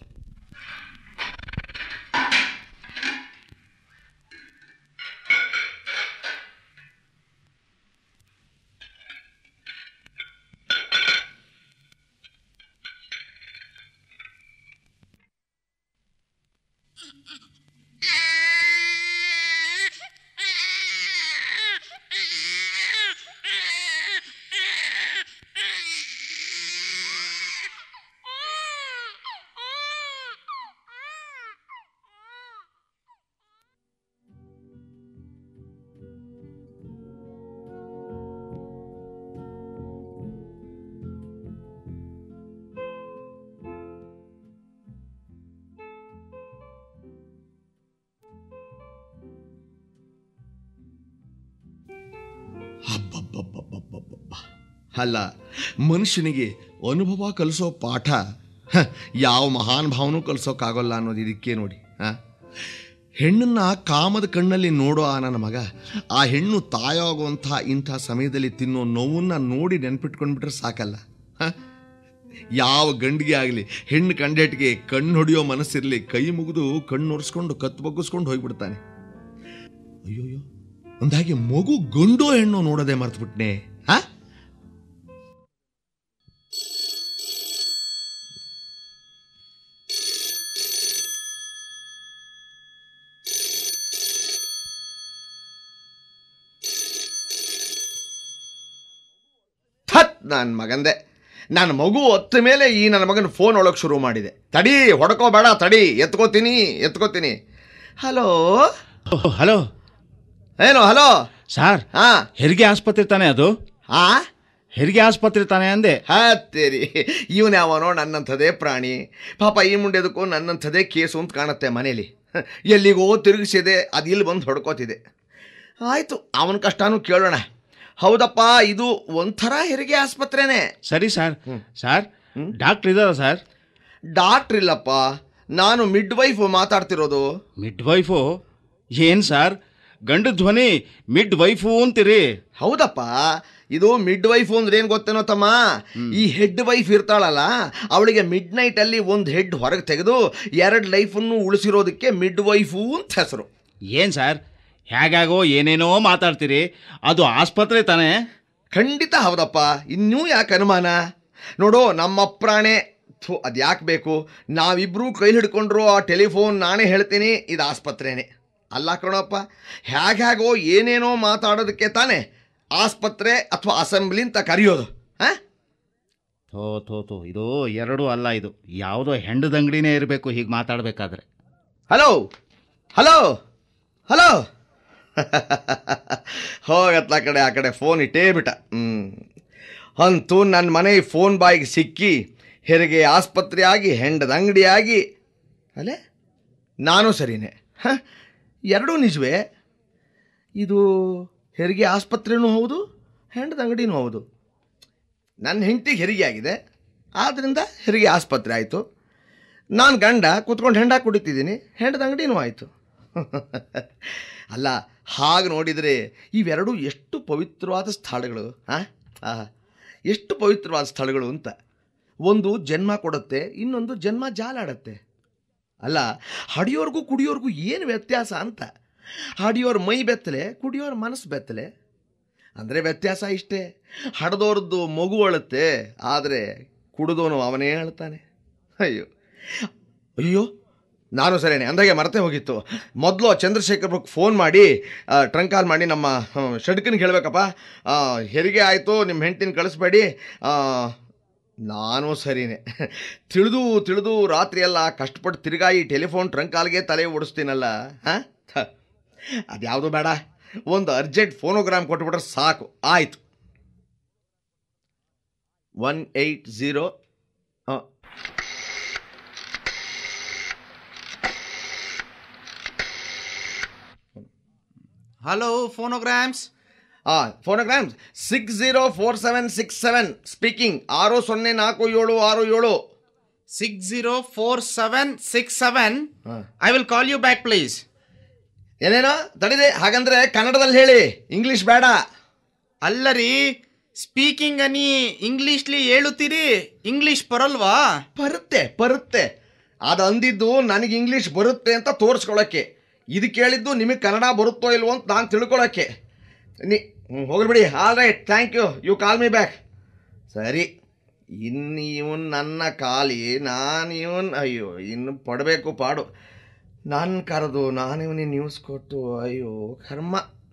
ಅಬ್ಬಬ್ಬಬ್ಬಬ್ಬಬ್ಬಬ್ಬ. ಅಲ್ಲ ಮನುಷ್ಯನಿಗೆ ಅನುಭವ ಕಲಿಸೋ ಪಾಠ ಹ, ಯಾವ ಮಹಾನ್ ಭಾವನೂ ಕಲಿಸೋಕ್ಕಾಗೋಲ್ಲ ಅನ್ನೋದು ಇದಕ್ಕೆ ನೋಡಿ ಹಾಂ ಹೆಣ್ಣನ್ನ ಕಾಮದ ಕಣ್ಣಲ್ಲಿ ನೋಡೋ ಆ ನನ್ನ ಮಗ ಆ ಹೆಣ್ಣು ತಾಯಾಗುವಂಥ ಇಂಥ ಸಮಯದಲ್ಲಿ ತಿನ್ನೋ ನೋವನ್ನ ನೋಡಿ ನೆನ್ಪಿಟ್ಕೊಂಡ್ಬಿಟ್ರೆ ಸಾಕಲ್ಲ ಹ? ಯಾವ ಗಂಡಿಗೆ ಆಗಲಿ ಹೆಣ್ಣು ಕಂಡೆಟ್ಗೆ ಕಣ್ಣು ಹೊಡೆಯೋ ಮನಸ್ಸಿರಲಿ ಕೈ ಮುಗಿದು ಕಣ್ಣು ಒರೆಸ್ಕೊಂಡು ಕತ್ತು ಬಗ್ಗಿಸ್ಕೊಂಡು ಹೋಗ್ಬಿಡ್ತಾನೆ ಅಯ್ಯೋಯ್ಯೋ ಅಂದಾಗೆ ಮಗು ಗಂಡೋ ಹೆಣ್ಣು ನೋಡೋದೇ ಮರ್ತ್ಬಿಟ್ನೆ ಹಾ ಥತ್ ನನ್ನ ಮಗಂದೆ ನನ್ನ ಮಗು ಹೊತ್ತ ಮೇಲೆ ಈ ನನ್ನ ಮಗನ ಫೋನ್ ಒಳಗೆ ಶುರು ಮಾಡಿದೆ ತಡಿ ಹೊಡ್ಕೋಬೇಡ ತಡಿ ಎತ್ಕೋತೀನಿ ಎತ್ಕೋತೀನಿ ಹಲೋ ಹಲೋ ಏನು ಹಲೋ ಸರ್ ಹಾ ಹೆರಿಗೆ ಆಸ್ಪತ್ರೆ ತಾನೇ ಅದು ಹಾ ಹೆರಿಗೆ ಆಸ್ಪತ್ರೆ ತಾನೇ ಅಂದೆ ಹತ್ತೇರಿ ಇವನು ಯಾವನೋ ನನ್ನಂಥದೇ ಪ್ರಾಣಿ ಪಾಪ ಈ ಮುಂಡೆದಕ್ಕೂ ನನ್ನಂಥದೇ ಕೇಸು ಅಂತ ಕಾಣುತ್ತೆ ಮನೇಲಿ ಹ, ಎಲ್ಲಿಗೋ ತಿರುಗಿಸಿದೆ ಅದು ಇಲ್ಲಿ ಬಂದು ಹೊಡ್ಕೋತಿದೆ ಆಯಿತು ಅವನ ಕಷ್ಟನೂ ಕೇಳೋಣ ಹೌದಪ್ಪ ಇದು ಒಂಥರ ಹೆರಿಗೆ ಆಸ್ಪತ್ರೆನೇ ಸರಿ ಸರ್ ಸರ್ ಡಾಕ್ಟರ್ ಇದಾರ ಸರ್ ಡಾಕ್ಟ್ರ್ ಇಲ್ಲಪ್ಪ ನಾನು ಮಿಡ್ ವೈಫ್ ಮಾತಾಡ್ತಿರೋದು ಮಿಡ್ ವೈಫು ಏನ್ ಸರ್ ಗಂಡು ಧ್ವನಿ ಮಿಡ್ ವೈಫು ಅಂತೀರಿ ಹೌದಪ್ಪ ಇದು ಮಿಡ್ ವೈಫ್ ಅಂದ್ರೆ ಏನು ಗೊತ್ತೇನೋ ತಮ್ಮ ಈ ಹೆಡ್ ವೈಫ್ ಇರ್ತಾಳಲ್ಲ ಅವಳಿಗೆ ಮಿಡ್ ನೈಟ್ ಅಲ್ಲಿ ಒಂದು ಹೆಡ್ ಹೊರಗೆ ತೆಗೆದು ಎರಡು ಲೈಫನ್ನು ಉಳಿಸಿರೋದಕ್ಕೆ ಮಿಡ್ ವೈಫು ಅಂತ ಹೆಸರು ಏನ್ ಸರ್ ಹೇಗಾಗೋ ಏನೇನೋ ಮಾತಾಡ್ತೀರಿ ಅದು ಆಸ್ಪತ್ರೆ ತಾನೇ ಖಂಡಿತ ಹೌದಪ್ಪ ಇನ್ನೂ ಯಾಕೆ ಅನುಮಾನ ನೋಡು ನಮ್ಮ ಪ್ರಾಣೆ ಥು ಅದು ಯಾಕೆ ಬೇಕು ನಾವಿಬ್ಬರೂ ಕೈ ಹಿಡ್ಕೊಂಡ್ರು ಆ ಟೆಲಿಫೋನ್ ನಾನೇ ಹೇಳ್ತೀನಿ ಇದು ಆಸ್ಪತ್ರೆನೇ ಅಲ್ಲ ಕಣಪ್ಪ ಹೇಗ್ಯಾಗೋ ಏನೇನೋ ಮಾತಾಡೋದಕ್ಕೆ ತಾನೇ ಆಸ್ಪತ್ರೆ ಅಥವಾ ಅಸೆಂಬ್ಲಿ ಅಂತ ಕರೆಯೋದು ಹಾಂ ಥೋ ಥೋ ಥೋ ಇದು ಎರಡು ಅಲ್ಲ ಇದು ಯಾವುದೋ ಹೆಂಡದಂಗಡಿನೇ ಇರಬೇಕು ಹೀಗೆ ಮಾತಾಡಬೇಕಾದ್ರೆ ಹಲೋ ಹಲೋ ಹಲೋ ಹೋಗತ್ಲ ಆ ಕಡೆ ಆ ಕಡೆ ಫೋನ್ ಇಟ್ಟೇ ಬಿಟ್ಟ ಹ್ಞೂ ಅಂತೂ ನನ್ನ ಮನೆ ಫೋನ್ ಬಾಯಿಗೆ ಸಿಕ್ಕಿ ಹೆರಿಗೆ ಆಸ್ಪತ್ರೆ ಆಗಿ ಹೆಂಡದ ಅಂಗಡಿ ಆಗಿ ಅಲ್ಲೇ ನಾನು ಸರಿನೇ ಹ ಎರಡೂ ನಿಜವೇ ಇದು ಹೆರಿಗೆ ಆಸ್ಪತ್ರೆನೂ ಹೌದು ಹೆಂಡದ ಅಂಗಡಿನೂ ಹೌದು ನನ್ನ ಹೆಂಡತಿಗೆ ಹೆರಿಗೆ ಆಗಿದೆ ಆದ್ದರಿಂದ ಹೆರಿಗೆ ಆಸ್ಪತ್ರೆ ಆಯಿತು ನಾನು ಗಂಡ ಕೂತ್ಕೊಂಡು ಹೆಂಡ ಕುಡಿತಿದ್ದೀನಿ ಹೆಂಡದ ಅಂಗಡಿನೂ ಆಯಿತು ಅಲ್ಲ ಹಾಗೆ ನೋಡಿದರೆ ಇವೆರಡು ಎಷ್ಟು ಪವಿತ್ರವಾದ ಸ್ಥಳಗಳು ಹಾಂ ಆಹಾ ಎಷ್ಟು ಪವಿತ್ರವಾದ ಸ್ಥಳಗಳು ಅಂತ ಒಂದು ಜನ್ಮ ಕೊಡುತ್ತೆ ಇನ್ನೊಂದು ಜನ್ಮ ಜಾಲಾಡತ್ತೆ ಅಲ್ಲ ಹಡಿಯೋರ್ಗೂ ಕುಡಿಯೋರ್ಗೂ ಏನು ವ್ಯತ್ಯಾಸ ಅಂತ ಹಡಿಯೋರ್ ಮೈ ಬೆತ್ತಲೆ ಕುಡಿಯೋರ್ ಮನಸ್ಸು ಬೆತ್ತಲೆ ಅಂದರೆ ವ್ಯತ್ಯಾಸ ಇಷ್ಟೇ ಹಡ್ದೋರ್ದು ಮಗು ಅಳುತ್ತೆ ಆದರೆ ಕುಡಿದವನು ಅವನೇ ಹೇಳ್ತಾನೆ ಅಯ್ಯೋ ಅಯ್ಯೋ ನಾನು ಸರಿನೇ ಅಂದಾಗೆ ಮರತೆ ಹೋಗಿತ್ತು ಮೊದಲು ಚಂದ್ರಶೇಖರ್ ಫೋನ್ ಮಾಡಿ ಟ್ರಂಕ್ ಕಾಲ್ ಮಾಡಿ ನಮ್ಮ ಶಡ್ಕನಿಗೆ ಹೇಳಬೇಕಪ್ಪ ಹೆರಿಗೆ ಆಯಿತು ನಿಮ್ಮ ಹೆಂಡ್ತಿನ ಕಳಿಸ್ಬೇಡಿ ಆ, ನಾನು ಸರಿನೇ ತಿಳಿದು ತಿಳಿದು ರಾತ್ರಿ ಎಲ್ಲ ಕಷ್ಟಪಟ್ಟು ತಿರ್ಗಾ ಈ ಟೆಲಿಫೋನ್ ಟ್ರಂಕ್ ಕಾಲ್ಗೆ ತಲೆ ಓಡಿಸ್ತೀನಲ್ಲ ಹಾಂ ಅದ್ಯಾವುದು ಬೇಡ ಒಂದು ಅರ್ಜೆಂಟ್ ಫೋನೋಗ್ರಾಮ್ ಕೊಟ್ಬಿಟ್ರೆ ಸಾಕು ಆಯಿತು one eight zero hello phonograms ಹಾಂ phonograms six zero four seven six seven speaking ಆರು ಸೊನ್ನೆ ನಾಲ್ಕು ಏಳು ಆರು ಏಳು six zero four seven six seven ಹಾಂ I will call you back please ಏನೇನೋ ತಡಿದೆ ಹಾಗಂದ್ರೆ ಕನ್ನಡದಲ್ಲಿ ಹೇಳಿ ಇಂಗ್ಲಿಷ್ ಬೇಡ ಅಲ್ಲ ರೀ ಸ್ಪೀಕಿಂಗ್ ಅನಿ ಇಂಗ್ಲೀಷ್ಲಿ ಹೇಳುತ್ತೀರಿ ಇಂಗ್ಲೀಷ್ ಬರಲ್ವಾ ಬರುತ್ತೆ ಬರುತ್ತೆ ಅದು ಅಂದಿದ್ದು ನನಗೆ ಇಂಗ್ಲೀಷ್ ಬರುತ್ತೆ ಅಂತ ತೋರಿಸ್ಕೊಳಕ್ಕೆ ಇದು ಕೇಳಿದ್ದು ನಿಮಗೆ ಕನ್ನಡ ಬರುತ್ತೋ ಇಲ್ವೋ ಅಂತ ನಾನು ತಿಳ್ಕೊಳಕ್ಕೆ ನೀ ಹ್ಮ್, ಹೋಗ್ಲಿ ಬಿಡಿ all right thank you you call me back ಸರಿ ಇನ್ನು ಇವನ್ ನನ್ನ ಕಾಲಿ ನಾನು ಇವನ್ ಅಯ್ಯೋ ಇನ್ನು ಪಡಬೇಕು ಪಾಡು ನಾನು ಕರೆದು ನಾನು ಇವನಿಗೆ ನ್ಯೂಸ್ ಕೊಟ್ಟು ಅಯ್ಯೋ ಕರ್ಮ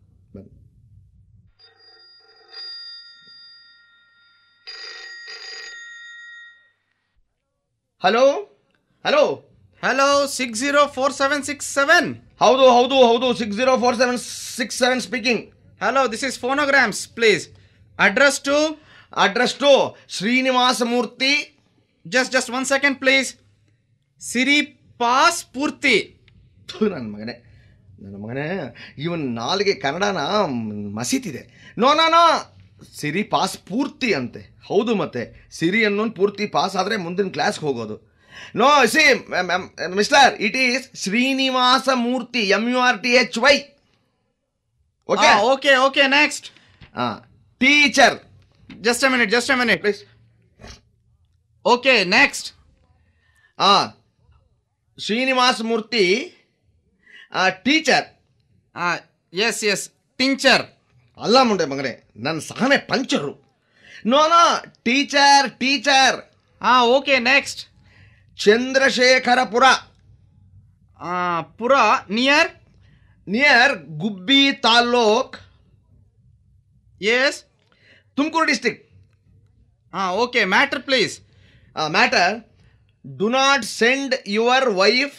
hello hello hello six zero four seven six seven ಹೌದು ಹೌದು ಹೌದು six zero four seven six seven speaking hello this is phonograms please address to address to Srinivasa Murthy just just one second please ಸಿರಿ ಪಾಸ್ ಪೂರ್ತಿ ನನ್ನ ಮಗನೇ ನನ್ನ ಮಗನೇ ಇವನ್ ನಾಲ್ಗೆ ಕನ್ನಡನ ಮಸೀತಿದೆ ನೋ ನೋ ನೋ ಸಿರಿ ಪಾಸ್ ಪೂರ್ತಿ ಅಂತೆ ಹೌದು ಮತ್ತೆ ಸಿರಿ ಅನ್ನೋನ್ ಪೂರ್ತಿ ಪಾಸ್ ಆದರೆ ಮುಂದಿನ ಕ್ಲಾಸ್ಗೆ ಹೋಗೋದು no see mister it is Srinivasa Murthy M U R T H Y okay okay okay next ಹಾಂ teacher just a minute just a minute please okay next ಆ Srinivasa Murthy teacher yes yes tincture ಅಲ್ಲ ಮುಂಡೆ ಮಗನೇ ನನ್ನ ಸಹನೆ puncture no no teacher teacher ಹಾಂ okay next Chandrashekharapura pura near near Gubbi taluk yes Tumakuru district ಹಾಂ okay matter please matter do not send your wife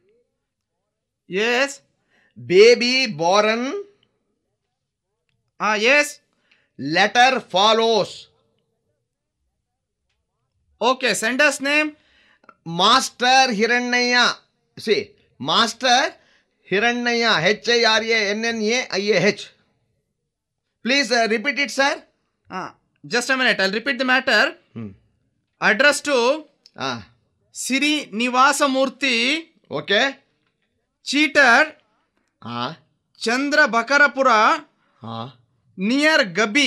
yes baby born ಹಾಂ yes letter follows okay sender's name master Hirannaiah see master Hirannaiah H I R A N N A I A H please repeat it sir ಹಾಂ just a minute I repeat the matter hmm. Address to ಹಾಂ ಸಿರಿ ನಿವಾಸ ಮೂರ್ತಿ ಓಕೆ ಚೀಟರ್ ಹಾಂ ಚಂದ್ರ ಬಕರಪುರ ಹಾಂ near Gubbi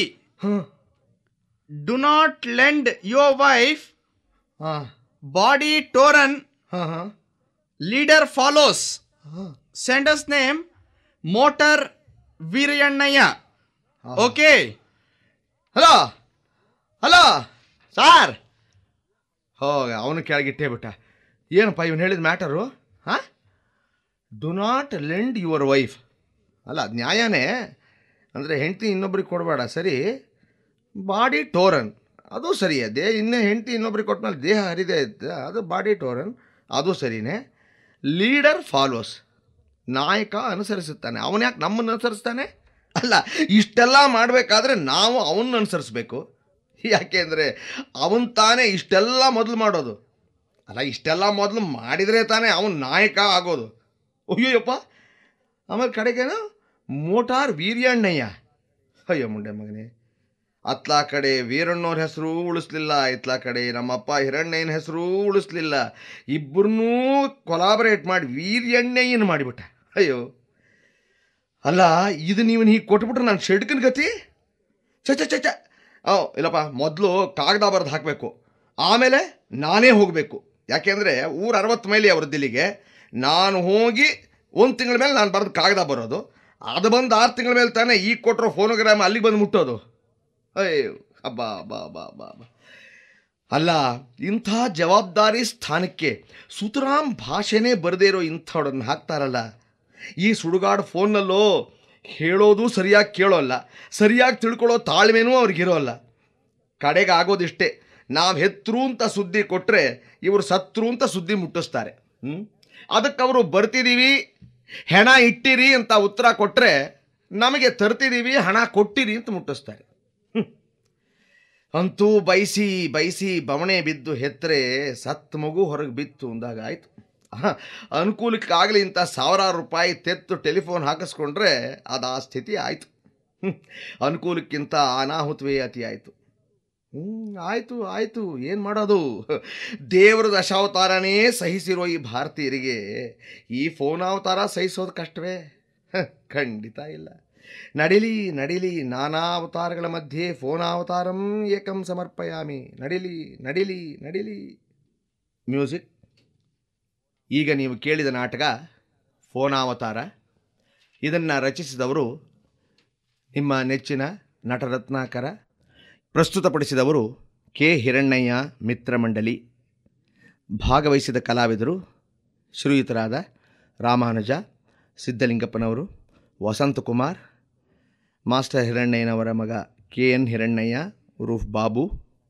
do not lend your wife ಹಾಂ ಬಾಡಿ ಟೋರನ್ ಹಾಂ ಹಾಂ leader follows sender's name motor Veeraiyannaiah okay hello hello sir ಹೋಗ ಅವನು ಕೆಳಗಿಟ್ಟೇ ಬಿಟ್ಟ ಏನಪ್ಪ ಇವನು ಹೇಳಿದ ಮ್ಯಾಟರು ಹಾಂ do not lend your wife ಅಲ್ಲ ಅದು ನ್ಯಾಯನೇ ಅಂದರೆ ಹೆಂಡತಿ ಇನ್ನೊಬ್ರಿಗೆ ಕೊಡಬೇಡ ಸರಿ ಬಾಡಿ ಟೋರನ್ ಅದು ಸರಿಯೇ ದೇ ಇನ್ನೇ ಹೆಂಡತಿ ಇನ್ನೊಬ್ರಿಗೆ ಕೊಟ್ಮೇಲೆ ದೇಹ ಹರಿದೇ ಇತ್ತು ಅದು ಬಾಡಿ ಟೋರನ್ ಅದು ಸರಿನೇ ಲೀಡರ್ ಫಾಲೋಸ್ ನಾಯಕ ಅನುಸರಿಸುತ್ತಾನೆ ಅವನು ಯಾಕೆ ನಮ್ಮನ್ನು ಅನುಸರಿಸ್ತಾನೆ ಅಲ್ಲ ಇಷ್ಟೆಲ್ಲ ಮಾಡಬೇಕಾದ್ರೆ ನಾವು ಅವನ್ನ ಅನುಸರಿಸ್ಬೇಕು ಯಾಕೆ ಅಂದರೆ ಅವನ್ ತಾನೇ ಇಷ್ಟೆಲ್ಲ ಮೊದಲು ಮಾಡೋದು ಅಲ್ಲ ಇಷ್ಟೆಲ್ಲ ಮೊದಲು ಮಾಡಿದರೆ ತಾನೇ ಅವನು ನಾಯಕ ಆಗೋದು ಅಯ್ಯೋಯಪ್ಪ ಆಮೇಲೆ ಕಡೆಗೇನು ಮೋಟಾರ್ ವೀರ್ಯಣ್ಣಯ್ಯ ಅಯ್ಯೋ ಮುಂಡೆ ಮಗನೇ ಅತ್ಲಾ ಕಡೆ ವೀರಣ್ಣವ್ರ ಹೆಸರು ಉಳಿಸ್ಲಿಲ್ಲ ಇತ್ಲಾ ಕಡೆ ನಮ್ಮಪ್ಪ ಹಿರಣ್ಣಯ್ಯನ ಹೆಸರು ಉಳಿಸ್ಲಿಲ್ಲ ಇಬ್ಬರನ್ನೂ ಕೊಲಾಬರೇಟ್ ಮಾಡಿ ವೀರ್ಯಣ್ಣಯ್ಯನ ಮಾಡಿಬಿಟ್ಟ ಅಯ್ಯೋ ಅಲ್ಲ ಇದು ನೀವು ಹೀಗೆ ಕೊಟ್ಬಿಟ್ರೆ ನಾನು ಶೆಡ್ಕನ್ ಗತಿ ಚ ಚ ಚ ಚ ಓ ಇಲ್ಲಪ್ಪ ಮೊದಲು ಕಾಗದ ಬರೆದು ಹಾಕಬೇಕು ಆಮೇಲೆ ನಾನೇ ಹೋಗಬೇಕು ಯಾಕೆಂದರೆ ಊರು ಅರವತ್ತು ಮೈಲಿ ಅವ್ರದ್ದು ಇಲ್ಲಿಗೆ ನಾನು ಹೋಗಿ ಒಂದು ತಿಂಗಳ ಮೇಲೆ ನಾನು ಬರೆದು ಕಾಗದ ಬರೋದು ಅದು ಬಂದು ಆರು ತಿಂಗಳ ಮೇಲೆ ತಾನೇ ಈಗ ಕೊಟ್ಟರೋ ಫೋನೋಗ್ರಾಮ್ ಅಲ್ಲಿಗೆ ಬಂದು ಮುಟ್ಟೋದು ಅಯ್ಯೋ ಅಬ್ಬಾ ಬಾ ಬಾ ಬಾ ಬಾ ಅಲ್ಲ ಇಂಥ ಜವಾಬ್ದಾರಿ ಸ್ಥಾನಕ್ಕೆ ಸುತರಾಮ್ ಭಾಷೆನೇ ಬರದೇ ಇರೋ ಇಂಥವ್ರನ್ನ ಹಾಕ್ತಾರಲ್ಲ ಈ ಸುಡುಗಾಡು ಫೋನ್ನಲ್ಲೋ ಹೇಳೋದು ಸರಿಯಾಗಿ ಕೇಳೋಲ್ಲ ಸರಿಯಾಗಿ ತಿಳ್ಕೊಳ್ಳೋ ತಾಳ್ಮೆನೂ ಅವ್ರಿಗಿರೋಲ್ಲ ಕಡೆಗೆ ಆಗೋದಿಷ್ಟೇ ನಾವು ಹೆತ್ತರು ಅಂತ ಸುದ್ದಿ ಕೊಟ್ಟರೆ ಇವರು ಸತ್ರು ಅಂತ ಸುದ್ದಿ ಮುಟ್ಟಿಸ್ತಾರೆ ಹ್ಞೂ ಅದಕ್ಕೆ ಅವರು ಬರ್ತಿದ್ದೀವಿ ಹೆಣ ಇಟ್ಟಿರಿ ಅಂತ ಉತ್ತರ ಕೊಟ್ಟರೆ ನಮಗೆ ತರ್ತಿದ್ದೀವಿ ಹಣ ಕೊಟ್ಟಿರಿ ಅಂತ ಮುಟ್ಟಿಸ್ತಾರೆ ಹ್ಮ್. ಅಂತೂ ಬಯಸಿ ಬಯಸಿ ಬವಣೆ ಬಿದ್ದು ಹೆತ್ತರೆ ಸತ್ ಮಗು ಹೊರಗೆ ಬಿತ್ತು ಅಂದಾಗ ಆಯಿತು ಅನುಕೂಲಕ್ಕಾಗಲಿ ಇಂಥ ಸಾವಿರಾರು ರೂಪಾಯಿ ತೆತ್ತು ಟೆಲಿಫೋನ್ ಹಾಕಿಸ್ಕೊಂಡ್ರೆ ಅದು ಆ ಸ್ಥಿತಿ ಆಯಿತು ಅನುಕೂಲಕ್ಕಿಂತ ಅನಾಹುತವೇ ಅತಿ ಆಯಿತು ಹ್ಞೂ ಆಯಿತು ಆಯಿತು ಏನು ಮಾಡೋದು ದೇವರ ದಶಾವತಾರನೇ ಸಹಿಸಿರೋ ಈ ಭಾರತೀಯರಿಗೆ ಈ ಫೋನಾವತಾರ ಸಹಿಸೋದು ಕಷ್ಟವೇ ಹ, ಖಂಡಿತ ಇಲ್ಲ ನಡಿಲಿ ನಡಿಲಿ ನಾನಾ ಅವತಾರಗಳ ಮಧ್ಯೆ ಫೋನಾವತಾರಂ ಏಕಂ ಸಮರ್ಪಯಾಮಿ ನಡಿಲಿ ನಡಿಲಿ ನಡಿಲಿ ಮ್ಯೂಸಿಕ್ ಈಗ ನೀವು ಕೇಳಿದ ನಾಟಕ ಫೋನಾವತಾರ ಇದನ್ನು ರಚಿಸಿದವರು ನಿಮ್ಮ ನೆಚ್ಚಿನ ನಟರತ್ನಾಕರ ಪ್ರಸ್ತುತಪಡಿಸಿದವರು ಕೆ ಹಿರಣ್ಣಯ್ಯ ಮಿತ್ರಮಂಡಲಿ ಭಾಗವಹಿಸಿದ ಕಲಾವಿದರು ಶ್ರೀಯುತರಾದ ರಾಮಾನುಜ ಸಿದ್ಧಲಿಂಗಪ್ಪನವರು ವಸಂತಕುಮಾರ್ ಮಾಸ್ಟರ್ ಹಿರಣ್ಣಯ್ಯನವರ ಮಗ ಕೆ ಎನ್ ಹಿರಣ್ಣಯ್ಯ ಉರುಫ್ ಬಾಬು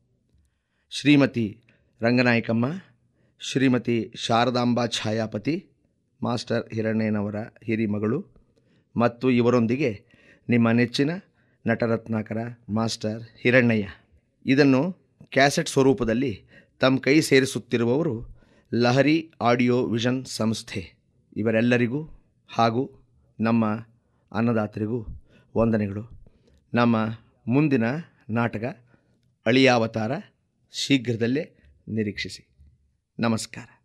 ಶ್ರೀಮತಿ ರಂಗನಾಯಕಮ್ಮ ಶ್ರೀಮತಿ ಶಾರದಾಂಬಾ ಛಾಯಾಪತಿ ಮಾಸ್ಟರ್ ಹಿರಣ್ಣಯ್ಯನವರ ಹಿರಿಮಗಳು ಮತ್ತು ಇವರೊಂದಿಗೆ ನಿಮ್ಮ ನೆಚ್ಚಿನ ನಟರತ್ನಾಕರ ಮಾಸ್ಟರ್ ಹಿರಣ್ಣಯ್ಯ ಇದನ್ನು ಕ್ಯಾಸೆಟ್ ಸ್ವರೂಪದಲ್ಲಿ ತಮ್ಮ ಕೈ ಸೇರಿಸುತ್ತಿರುವವರು ಲಹರಿ ಆಡಿಯೋ ವಿಷನ್ ಸಂಸ್ಥೆ ಇವರೆಲ್ಲರಿಗೂ ಹಾಗೂ ನಮ್ಮ ಅನ್ನದಾತರಿಗೂ ವಂದನೆಗಳು ನಮ್ಮ ಮುಂದಿನ ನಾಟಕ ಅಳಿಯಾವತಾರ ಶೀಘ್ರದಲ್ಲೇ ನಿರೀಕ್ಷಿಸಿ ನಮಸ್ಕಾರ